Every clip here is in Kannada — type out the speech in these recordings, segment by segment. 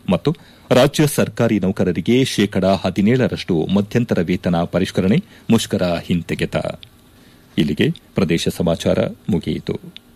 ಮತ್ತು ರಾಜ್ಯ ಸರ್ಕಾರಿ ನೌಕರರಿಗೆ ಶೇಕಡಾ ಹದಿನೇಳರಷ್ಟು ಮಧ್ಯಂತರ ವೇತನ ಪರಿಷ್ಕರಣೆ ಮುಷ್ಕರ ಹಿಂತೆಗೆತ ಇಲ್ಲಿಗೆ ಪ್ರದೇಶ ಸಮಾಚಾರ ಮುಗಿಯಿತು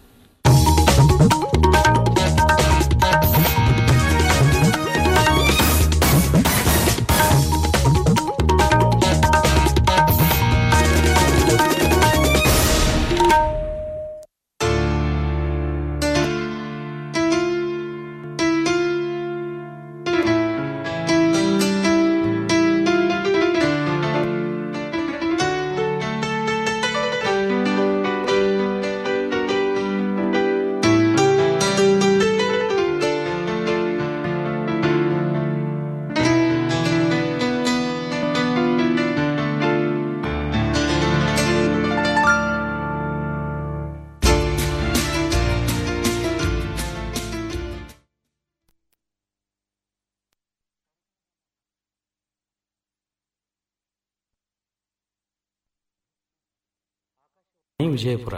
ವಿಜಯಪುರ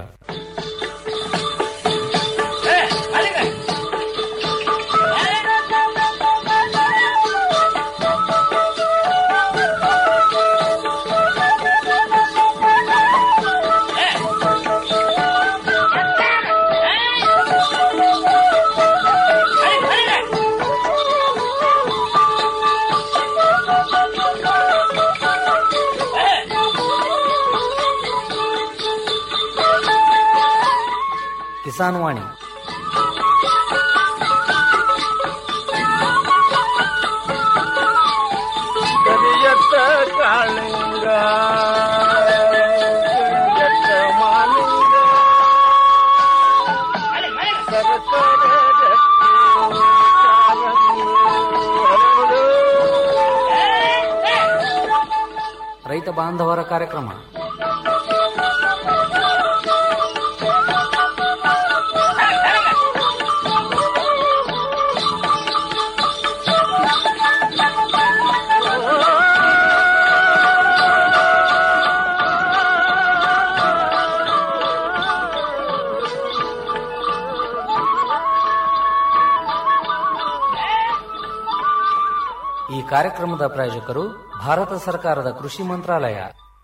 ಕಿಸಾನ್ ವಾಣಿ ಕರಿಯತ್ತ ಕಾಳಿಂಗ ಕರಿಯತ್ತ ಮಾಲಿಂಗ ಸರಸರ ರಕ್ತಿ ಕಾರಂಗಿ ಹರಡು. ರೈತ ಬಾಂಧವರ ಕಾರ್ಯಕ್ರಮ ಈ ಕಾರ್ಯಕ್ರಮದ ಪ್ರಾಯೋಜಕರು ಭಾರತ ಸರ್ಕಾರದ ಕೃಷಿ ಮಂತ್ರಾಲಯ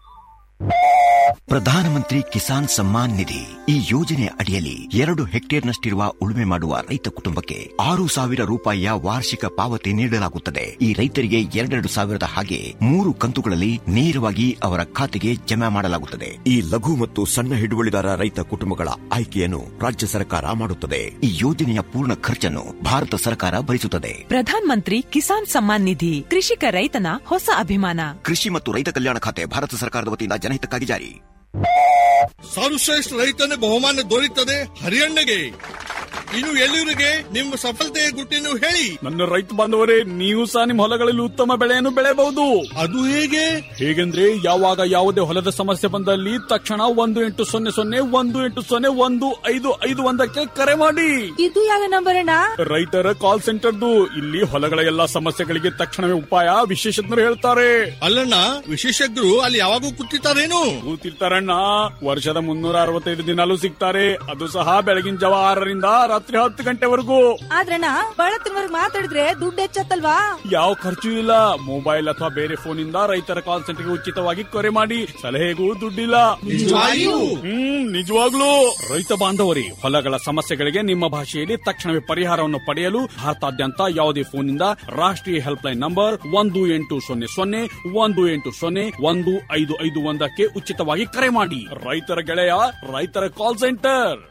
ಪ್ರಧಾನಮಂತ್ರಿ ಕಿಸಾನ್ ಸಮ್ಮಾನ್ ನಿಧಿ ಈ ಯೋಜನೆ ಅಡಿಯಲ್ಲಿ ಎರಡು ಹೆಕ್ಟೇರ್ನಷ್ಟಿರುವ ಉಳುಮೆ ಮಾಡುವ ರೈತ ಕುಟುಂಬಕ್ಕೆ ಆರು ಸಾವಿರ ರೂಪಾಯಿಯ ವಾರ್ಷಿಕ ಪಾವತಿ ನೀಡಲಾಗುತ್ತದೆ ಈ ರೈತರಿಗೆ ಎರಡೆರಡು ಸಾವಿರದ ಹಾಗೆ ಮೂರು ಕಂತುಗಳಲ್ಲಿ ನೇರವಾಗಿ ಅವರ ಖಾತೆಗೆ ಜಮಾ ಮಾಡಲಾಗುತ್ತದೆ ಈ ಲಘು ಮತ್ತು ಸಣ್ಣ ಹಿಡುವಳಿದಾರ ರೈತ ಕುಟುಂಬಗಳ ಆಯ್ಕೆಯನ್ನು ರಾಜ್ಯ ಸರ್ಕಾರ ಮಾಡುತ್ತದೆ ಈ ಯೋಜನೆಯ ಪೂರ್ಣ ಖರ್ಚನ್ನು ಭಾರತ ಸರ್ಕಾರ ಭರಿಸುತ್ತದೆ ಪ್ರಧಾನ್ ಮಂತ್ರಿ ಕಿಸಾನ್ ಸಮ್ಮಾನ್ ನಿಧಿ ಕೃಷಿಕ ರೈತನ ಹೊಸ ಅಭಿಮಾನ ಕೃಷಿ ಮತ್ತು ರೈತ ಕಲ್ಯಾಣ ಖಾತೆ ಭಾರತ ಸರ್ಕಾರದ ವತಿಯಿಂದ ಜನಹಿತಕ್ಕಾಗಿ ಜಾರಿ ಸರ್ವಶ್ರೇಷ್ಠ ರೈತನ ಬಹುಮಾನ ದೊರೆಯುತ್ತದೆ ಹರಿಯಣ್ಣಗೆ ಇನ್ನು ಎಲ್ಲರಿಗೆ ನಿಮ್ಮ ಸಫಲತೆಯ ಗುಟ್ಟಿನ ಹೇಳಿ ನನ್ನ ರೈತ ಬಾಂಧವರೇ ನೀವು ಸಹ ನಿಮ್ಮ ಹೊಲಗಳಲ್ಲಿ ಉತ್ತಮ ಬೆಳೆಯನ್ನು ಬೆಳೆಯಬಹುದು ಅದು ಹೇಗೆ ಹೇಗೆಂದ್ರೆ ಯಾವಾಗ ಯಾವುದೇ ಹೊಲದ ಸಮಸ್ಯೆ ಬಂದಲ್ಲಿ ತಕ್ಷಣ ಒಂದು ಎಂಟು ಸೊನ್ನೆ ಸೊನ್ನೆ ಒಂದು ಎಂಟು ಸೊನ್ನೆ ಒಂದು ಐದು ಐದು ಒಂದಕ್ಕೆ ಕರೆ ಮಾಡಿ ಇದು ಯಾವ ನಂಬರ್ ಅಣ್ಣ ರೈತರ ಕಾಲ್ ಸೆಂಟರ್ದು ಇಲ್ಲಿ ಹೊಲಗಳ ಎಲ್ಲಾ ಸಮಸ್ಯೆಗಳಿಗೆ ತಕ್ಷಣವೇ ಉಪಾಯ ವಿಶೇಷಜ್ಞರು ಹೇಳ್ತಾರೆ ಅಲ್ಲಣ್ಣ ವಿಶೇಷಜ್ಞರು ಅಲ್ಲಿ ಯಾವಾಗೂ ಕೂತಿರ್ತಾರೇನು ಕೂತಿರ್ತಾರಣ್ಣ ವರ್ಷದ ಮುನ್ನೂರ ಅರವತ್ತೈದು ದಿನಾಲೂ ಸಿಗ್ತಾರೆ ಅದು ಸಹ ಬೆಳಗಿನ ಜಾವ ಆರರಿಂದ ರಾತ್ರಿ ಹತ್ತು ಗಂಟೆವರೆಗೂ ಆದ್ರಣ್ಣ ಬಳತ್ತಿನವರ್ಗ್ ಮಾತಾಡಿದ್ರೆ ದುಡ್ಡು ಹೆಚ್ಚತ್ತಲ್ವಾ ಯಾವ ಖರ್ಚು ಇಲ್ಲ ಮೊಬೈಲ್ ಅಥವಾ ಬೇರೆ ಫೋನ್ ಇಂದ ರೈತರ ಕಾಲ್ ಸೆಂಟರ್ಗೆ ಉಚಿತವಾಗಿ ಕರೆ ಮಾಡಿ ಸಲಹೆಗೂ ದುಡ್ಡಿಲ್ಲ ನಿಜವಾಗಿಯೂ? ಹ್ಮ್ ನಿಜವಾಗ್ಲೂ ರೈತ ಬಾಂಧವರೇ ಹೊಲಗಳ ಸಮಸ್ಯೆಗಳಿಗೆ ನಿಮ್ಮ ಭಾಷೆಯಲ್ಲಿ ತಕ್ಷಣವೇ ಪರಿಹಾರವನ್ನು ಪಡೆಯಲು ಭಾರತಾದ್ಯಂತ ಯಾವುದೇ ಫೋನ್ ಇಂದ ರಾಷ್ಟ್ರೀಯ ಹೆಲ್ಪ್ ಲೈನ್ ನಂಬರ್ ಒಂದು ಎಂಟು ಸೊನ್ನೆ ಸೊನ್ನೆ ಒಂದು ಎಂಟು ಸೊನ್ನೆ ಒಂದು ಐದು ಐದು ಒಂದಕ್ಕೆ ಉಚಿತವಾಗಿ ಕರೆ ಮಾಡಿ ರೈತರ ಗೆಳೆಯ ರೈತರ ಕಾಲ್ ಸೆಂಟರ್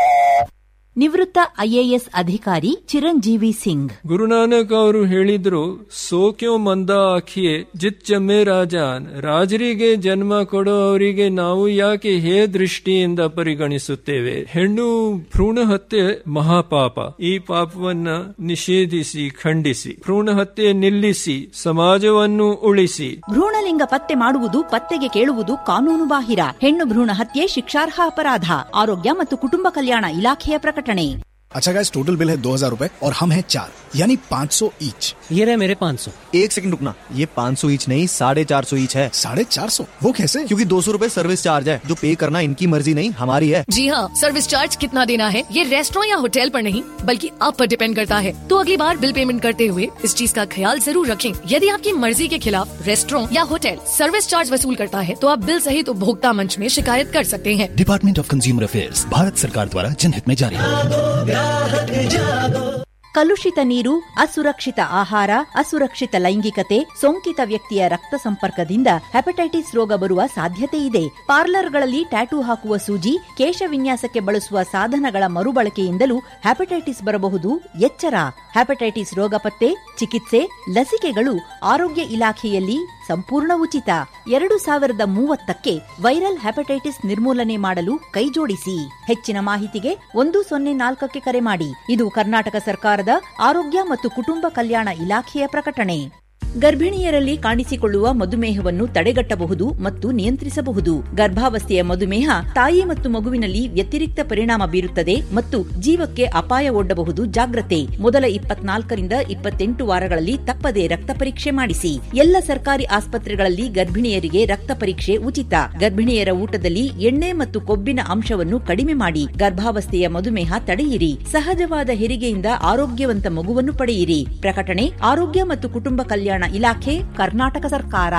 ನಿವೃತ್ತ ಐಎಎಸ್ ಅಧಿಕಾರಿ ಚಿರಂಜೀವಿ ಸಿಂಗ್ ಗುರುನಾನಕ್ ಅವರು ಹೇಳಿದ್ರು ಸೋಕ್ಯೋ ಮಂದ ಆಖಿಯೇ ಜಿತ್ ಜಮ್ಮೆ ರಾಜಾನ್ ರಾಜರಿಗೆ ಜನ್ಮ ಕೊಡೋ ಅವರಿಗೆ ನಾವು ಯಾಕೆ ಹೇ ದೃಷ್ಟಿಯಿಂದ ಪರಿಗಣಿಸುತ್ತೇವೆ ಹೆಣ್ಣು ಭ್ರೂಣ ಹತ್ಯೆ ಮಹಾಪಾಪ ಈ ಪಾಪವನ್ನ ನಿಷೇಧಿಸಿ ಖಂಡಿಸಿ ಭ್ರೂಣ ಹತ್ಯೆ ನಿಲ್ಲಿಸಿ ಸಮಾಜವನ್ನು ಉಳಿಸಿ ಭ್ರೂಣಲಿಂಗ ಪತ್ತೆ ಮಾಡುವುದು ಪತ್ತೆಗೆ ಕೇಳುವುದು ಕಾನೂನು ಬಾಹಿರ ಹೆಣ್ಣು ಭ್ರೂಣ ಹತ್ಯೆ ಶಿಕ್ಷಾರ್ಹ ಅಪರಾಧ ಆರೋಗ್ಯ ಮತ್ತು ಕುಟುಂಬ ಕಲ್ಯಾಣ ಇಲಾಖೆಯ ಪ್ರಕಟಣೆ अच्छा गाइस टोटल बिल है दो हजार रूपए और हम हैं चार यानी पाँच सौ ईच ये रहे मेरे पाँच सौ एक सेकंड रुकना ये पाँच सौ ईच नहीं साढ़े चार सौ ईच है साढ़े चार सौ वो कैसे क्योंकि दो सौ रूपए सर्विस चार्ज है जो पे करना इनकी मर्जी नहीं हमारी है जी हाँ सर्विस चार्ज कितना देना है ये रेस्टोरेंट या होटल पर नहीं बल्कि आप पर डिपेंड करता है तो अगली बार बिल पेमेंट करते हुए इस चीज का ख्याल जरूर रखें यदि आपकी मर्जी के खिलाफ रेस्टोरेंट या होटल सर्विस चार्ज वसूल करता है तो आप बिल सहित उपभोक्ता मंच में शिकायत कर सकते हैं department of consumer affairs Bharat सरकार द्वारा जनहित में जारी ಕಲುಷಿತ ನೀರು ಅಸುರಕ್ಷಿತ ಆಹಾರ ಅಸುರಕ್ಷಿತ ಲೈಂಗಿಕತೆ ಸೋಂಕಿತ ವ್ಯಕ್ತಿಯ ರಕ್ತ ಸಂಪರ್ಕದಿಂದ ಹೆಪಟೈಟಿಸ್ ರೋಗ ಬರುವ ಸಾಧ್ಯತೆ ಇದೆ ಪಾರ್ಲರ್ಗಳಲ್ಲಿ ಟ್ಯಾಟೂ ಹಾಕುವ ಸೂಜಿ ಕೇಶ ವಿನ್ಯಾಸಕ್ಕೆ ಬಳಸುವ ಸಾಧನಗಳ ಮರುಬಳಕೆಯಿಂದಲೂ ಹೆಪಟೈಟಿಸ್ ಬರಬಹುದು ಎಚ್ಚರ ಹೆಪಟೈಟಿಸ್ ರೋಗ ಪತ್ತೆ ಚಿಕಿತ್ಸೆ ಲಸಿಕೆಗಳು ಆರೋಗ್ಯ ಇಲಾಖೆಯಲ್ಲಿ ಸಂಪೂರ್ಣ ಉಚಿತ ಎರಡು ಸಾವಿರದ ಮೂವತ್ತಕ್ಕೆ ವೈರಲ್ ಹೆಪಟೈಟಿಸ್ ನಿರ್ಮೂಲನೆ ಮಾಡಲು ಕೈಜೋಡಿಸಿ ಹೆಚ್ಚಿನ ಮಾಹಿತಿಗೆ ಒಂದು ಸೊನ್ನೆ ನಾಲ್ಕಕ್ಕೆ ಕರೆ ಮಾಡಿ ಇದು ಕರ್ನಾಟಕ ಸರ್ಕಾರದ ಆರೋಗ್ಯ ಮತ್ತು ಕುಟುಂಬ ಕಲ್ಯಾಣ ಇಲಾಖೆಯ ಪ್ರಕಟಣೆ ಗರ್ಭಿಣಿಯರಲ್ಲಿ ಕಾಣಿಸಿಕೊಳ್ಳುವ ಮಧುಮೇಹವನ್ನು ತಡೆಗಟ್ಟಬಹುದು ಮತ್ತು ನಿಯಂತ್ರಿಸಬಹುದು ಗರ್ಭಾವಸ್ಥೆಯ ಮಧುಮೇಹ ತಾಯಿ ಮತ್ತು ಮಗುವಿನಲ್ಲಿ ವ್ಯತಿರಿಕ್ತ ಪರಿಣಾಮ ಬೀರುತ್ತದೆ ಮತ್ತು ಜೀವಕ್ಕೆ ಅಪಾಯ ಒಡ್ಡಬಹುದು ಜಾಗ್ರತೆ ಮೊದಲ ಇಪ್ಪತ್ನಾಲ್ಕರಿಂದ ಇಪ್ಪತ್ತೆಂಟು ವಾರಗಳಲ್ಲಿ ತಪ್ಪದೆ ರಕ್ತ ಪರೀಕ್ಷೆ ಮಾಡಿಸಿ ಎಲ್ಲ ಸರ್ಕಾರಿ ಆಸ್ಪತ್ರೆಗಳಲ್ಲಿ ಗರ್ಭಿಣಿಯರಿಗೆ ರಕ್ತ ಪರೀಕ್ಷೆ ಉಚಿತ ಗರ್ಭಿಣಿಯರ ಊಟದಲ್ಲಿ ಎಣ್ಣೆ ಮತ್ತು ಕೊಬ್ಬಿನ ಅಂಶವನ್ನು ಕಡಿಮೆ ಮಾಡಿ ಗರ್ಭಾವಸ್ಥೆಯ ಮಧುಮೇಹ ತಡೆಯಿರಿ ಸಹಜವಾದ ಹೆರಿಗೆಯಿಂದ ಆರೋಗ್ಯವಂತ ಮಗುವನ್ನು ಪಡೆಯಿರಿ ಪ್ರಕಟಣೆ ಆರೋಗ್ಯ ಮತ್ತು ಕುಟುಂಬ ಕಲ್ಯಾಣ ಇಲಾಖೆ ಕರ್ನಾಟಕ ಸರ್ಕಾರ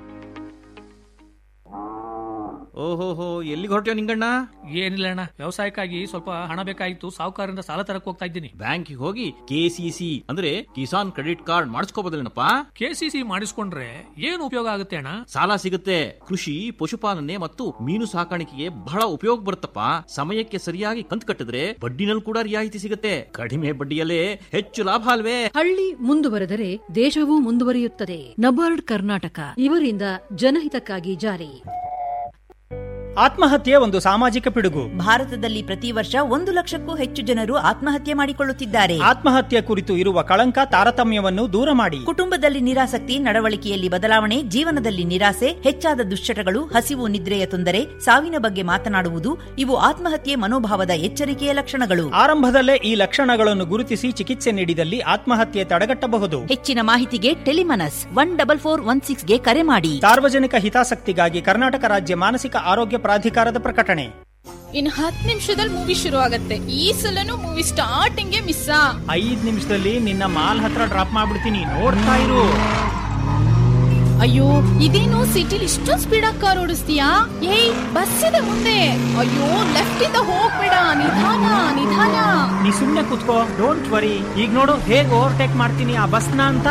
ಓಹೋಹೋ ಎಲ್ಲಿಗೆ ಹೊರಟ್ಯೋ ನಿಂಗಣ್ಣ ಏನಿಲ್ಲ ಅಣ್ಣ ವ್ಯವಸಾಯಕ್ಕಾಗಿ ಸ್ವಲ್ಪ ಹಣ ಬೇಕಾಗಿತ್ತು ಸಾಹುಕಾರರಿಂದ ಸಾಲ ತರಕ್ ಹೋಗ್ತಾ ಇದ್ದೀನಿ ಬ್ಯಾಂಕಿಗೆ ಹೋಗಿ ಕೆಸಿಸಿ ಅಂದ್ರೆ ಕಿಸಾನ್ ಕ್ರೆಡಿಟ್ ಕಾರ್ಡ್ ಮಾಡಿಸ್ಕೋಬೋದಲ್ಲೇನಪ್ಪ ಕೆಸಿಸಿ ಮಾಡಿಸ್ಕೊಂಡ್ರೆ ಏನು ಉಪಯೋಗ ಆಗುತ್ತೆ ಅಣ್ಣ ಸಾಲ ಸಿಗುತ್ತೆ ಕೃಷಿ ಪಶುಪಾಲನೆ ಮತ್ತು ಮೀನು ಸಾಕಾಣಿಕೆಗೆ ಬಹಳ ಉಪಯೋಗ ಬರುತ್ತಪ್ಪ ಸಮಯಕ್ಕೆ ಸರಿಯಾಗಿ ಕಂತು ಕಟ್ಟಿದ್ರೆ ಬಡ್ಡಿನಲ್ಲಿ ಕೂಡ ರಿಯಾಯಿತಿ ಸಿಗುತ್ತೆ ಕಡಿಮೆ ಬಡ್ಡಿಯಲ್ಲೇ ಹೆಚ್ಚು ಲಾಭ ಅಲ್ವೇ ಹಳ್ಳಿ ಮುಂದುವರೆದರೆ ದೇಶವೂ ಮುಂದುವರಿಯುತ್ತದೆ ನಬಾರ್ಡ್ ಕರ್ನಾಟಕ ಇವರಿಂದ ಜನಹಿತಕ್ಕಾಗಿ ಜಾರಿ ಆತ್ಮಹತ್ಯೆ ಒಂದು ಸಾಮಾಜಿಕ ಪಿಡುಗು ಭಾರತದಲ್ಲಿ ಪ್ರತಿ ವರ್ಷ ಒಂದು ಲಕ್ಷಕ್ಕೂ ಹೆಚ್ಚು ಜನರು ಆತ್ಮಹತ್ಯೆ ಮಾಡಿಕೊಳ್ಳುತ್ತಿದ್ದಾರೆ ಆತ್ಮಹತ್ಯೆ ಕುರಿತು ಇರುವ ಕಳಂಕ ತಾರತಮ್ಯವನ್ನು ದೂರ ಮಾಡಿ ಕುಟುಂಬದಲ್ಲಿ ನಿರಾಸಕ್ತಿ ನಡವಳಿಕೆಯಲ್ಲಿ ಬದಲಾವಣೆ ಜೀವನದಲ್ಲಿ ನಿರಾಸೆ ಹೆಚ್ಚಾದ ದುಶ್ಚಟಗಳು ಹಸಿವು ನಿದ್ರೆಯ ತೊಂದರೆ ಸಾವಿನ ಬಗ್ಗೆ ಮಾತನಾಡುವುದು ಇವು ಆತ್ಮಹತ್ಯೆ ಮನೋಭಾವದ ಎಚ್ಚರಿಕೆಯ ಲಕ್ಷಣಗಳು ಆರಂಭದಲ್ಲೇ ಈ ಲಕ್ಷಣಗಳನ್ನು ಗುರುತಿಸಿ ಚಿಕಿತ್ಸೆ ನೀಡಿದಲ್ಲಿ ಆತ್ಮಹತ್ಯೆ ತಡೆಗಟ್ಟಬಹುದು ಹೆಚ್ಚಿನ ಮಾಹಿತಿಗೆ Telemanas one double four one ಸಿಕ್ಸ್ಗೆ ಕರೆ ಮಾಡಿ ಸಾರ್ವಜನಿಕ ಹಿತಾಸಕ್ತಿಗಾಗಿ ಕರ್ನಾಟಕ ರಾಜ್ಯ ಮಾನಸಿಕ ಆರೋಗ್ಯ ಪ್ರಾಧಿಕಾರದ ಪ್ರಕಟಣೆ ಇನ್ ಹತ್ತು ನಿಮಿಷದಲ್ಲಿ ಮೂವಿ ಶುರು ಆಗತ್ತೆ ಈ ಸಲನು ಮೂವಿ ಸ್ಟಾರ್ಟಿಂಗ್ ಮಿಸ್ ಐದ್ ನಿಮಿಷದಲ್ಲಿ ನಿನ್ನ ಮಾಲ್ ಹತ್ರ ಡ್ರಾಪ್ ಮಾಡ್ಬಿಡ್ತೀನಿ ನೋಡ್ತಾ ಇರು ಅಯ್ಯೋ ಇದೇನು ಸಿಟಿಲಿ ಇಷ್ಟೊಂದು ಸ್ಪೀಡ್ ಆಗಿ ಕಾರ್ ಓಡಿಸ್ತೀಯಾ ಏಯ್ ಬಸ್ ಇದೆ ಮುಂದೆ ಅಯ್ಯೋ ಲೆಫ್ಟ್ ಇಂದ ಹೋಗ್ಬೇಡ ನಿಧಾನ ನಿಧಾನ ನೀ ಸುಮ್ನೆ ಕುತ್ಕೋ ಡೋಂಟ್ ವರಿ ಈಗ ನೋಡು ಹೇಗ್ ಓವರ್ಟೇಕ್ ಮಾಡ್ತೀನಿ ಆ ಬಸ್ನ ಅಂತ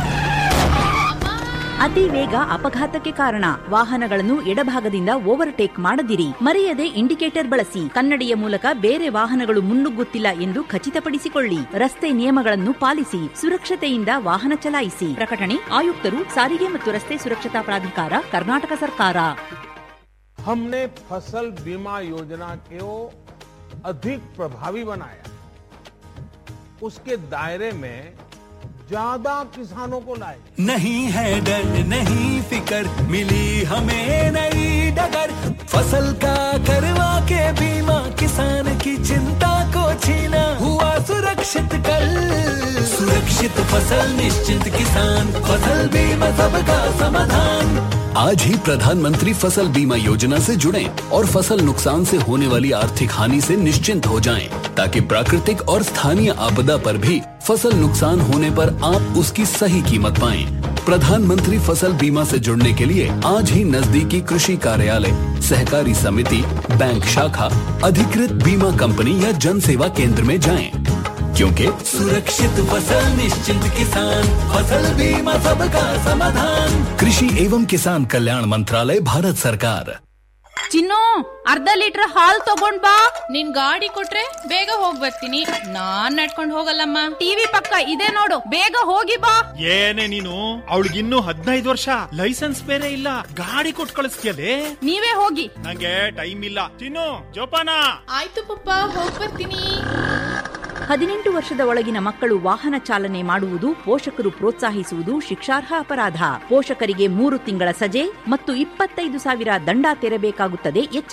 ಅತಿ ವೇಗ ಅಪಘಾತಕ್ಕೆ ಕಾರಣ ವಾಹನಗಳನ್ನು ಎಡಭಾಗದಿಂದ ಓವರ್ಟೇಕ್ ಮಾಡದಿರಿ ಮರೆಯದೆ ಇಂಡಿಕೇಟರ್ ಬಳಸಿ ಕನ್ನಡಿಯ ಮೂಲಕ ಬೇರೆ ವಾಹನಗಳು ಮುನ್ನುಗ್ಗುತ್ತಿಲ್ಲ ಎಂದು ಖಚಿತಪಡಿಸಿಕೊಳ್ಳಿ ರಸ್ತೆ ನಿಯಮಗಳನ್ನು ಪಾಲಿಸಿ ಸುರಕ್ಷತೆಯಿಂದ ವಾಹನ ಚಲಾಯಿಸಿ ಪ್ರಕಟಣೆ ಆಯುಕ್ತರು ಸಾರಿಗೆ ಮತ್ತು ರಸ್ತೆ ಸುರಕ್ಷತಾ ಪ್ರಾಧಿಕಾರ ಕರ್ನಾಟಕ ಸರ್ಕಾರ हमने फसल बीमा योजना को अधिक प्रभावी बनाया उसके दायरे में ज्यादा किसानों को लाए नहीं है डर नहीं फिकर मिली हमें नई डगर फसल का करवा के बीमा किसान की चिंता को छीना हुआ सुरक्षित कल सुरक्षित फसल निश्चित किसान फसल बीमा सबका समाधान आज ही प्रधानमंत्री फसल बीमा योजना से जुड़ें और फसल नुकसान से होने वाली आर्थिक हानि से निश्चिंत हो जाएं, ताकि प्राकृतिक और स्थानीय आपदा पर भी फसल नुकसान होने पर आप उसकी सही कीमत पाएं। प्रधानमंत्री फसल बीमा से जुड़ने के लिए आज ही नजदीकी कृषि कार्यालय सहकारी समिति बैंक शाखा अधिकृत बीमा कंपनी या जन सेवा केंद्र में जाएं। क्योंकि सुरक्षित फसल निश्चिंत किसान फसल बीमा सबका समाधान कृषि एवं किसान कल्याण मंत्रालय भारत सरकार ಚಿನ್ನು ಅರ್ಧ ಲೀಟರ್ ಹಾಲ್ ತಗೊಂಡ್ ಬಾ ನಿನ್ ಗಾಡಿ ಕೊಟ್ರೆ ಬೇಗ ಹೋಗ್ ಬರ್ತೀನಿ ನಾನ್ ನಡ್ಕೊಂಡ್ ಹೋಗಲ್ಲಮ್ಮ ಟಿವಿ ಪಕ್ಕ ಇದೆ ನೋಡು ಬೇಗ ಹೋಗಿ ಬಾ ಏನೇ ನೀನು ಅವಳಿಗಿನ್ನೂ ಹದಿನೈದು ವರ್ಷ ಲೈಸೆನ್ಸ್ ಬೇರೆ ಇಲ್ಲ ಗಾಡಿ ಕೊಟ್ಟು ಕಳಿಸ್ತೀಯಲೇ ನೀವೇ ಹೋಗಿ ನಂಗೆ ಟೈಮ್ ಇಲ್ಲ ತಿನ್ನು ಜೋಪಾನ ಆಯ್ತು ಪಪ್ಪ ಹೋಗ್ ಬರ್ತೀನಿ ಹದಿನೆಂಟು ವರ್ಷದ ಒಳಗಿನ ಮಕ್ಕಳು ವಾಹನ ಚಾಲನೆ ಮಾಡುವುದು ಪೋಷಕರು ಪ್ರೋತ್ಸಾಹಿಸುವುದು ಶಿಕ್ಷಾರ್ಹ ಅಪರಾಧ ಪೋಷಕರಿಗೆ ಮೂರು ತಿಂಗಳ ಸಜೆ ಮತ್ತು ಇಪ್ಪತ್ತೈದು ಸಾವಿರ ದಂಡ ತೆರಬೇಕಾಗುತ್ತದೆ ಎಚ್ಚರ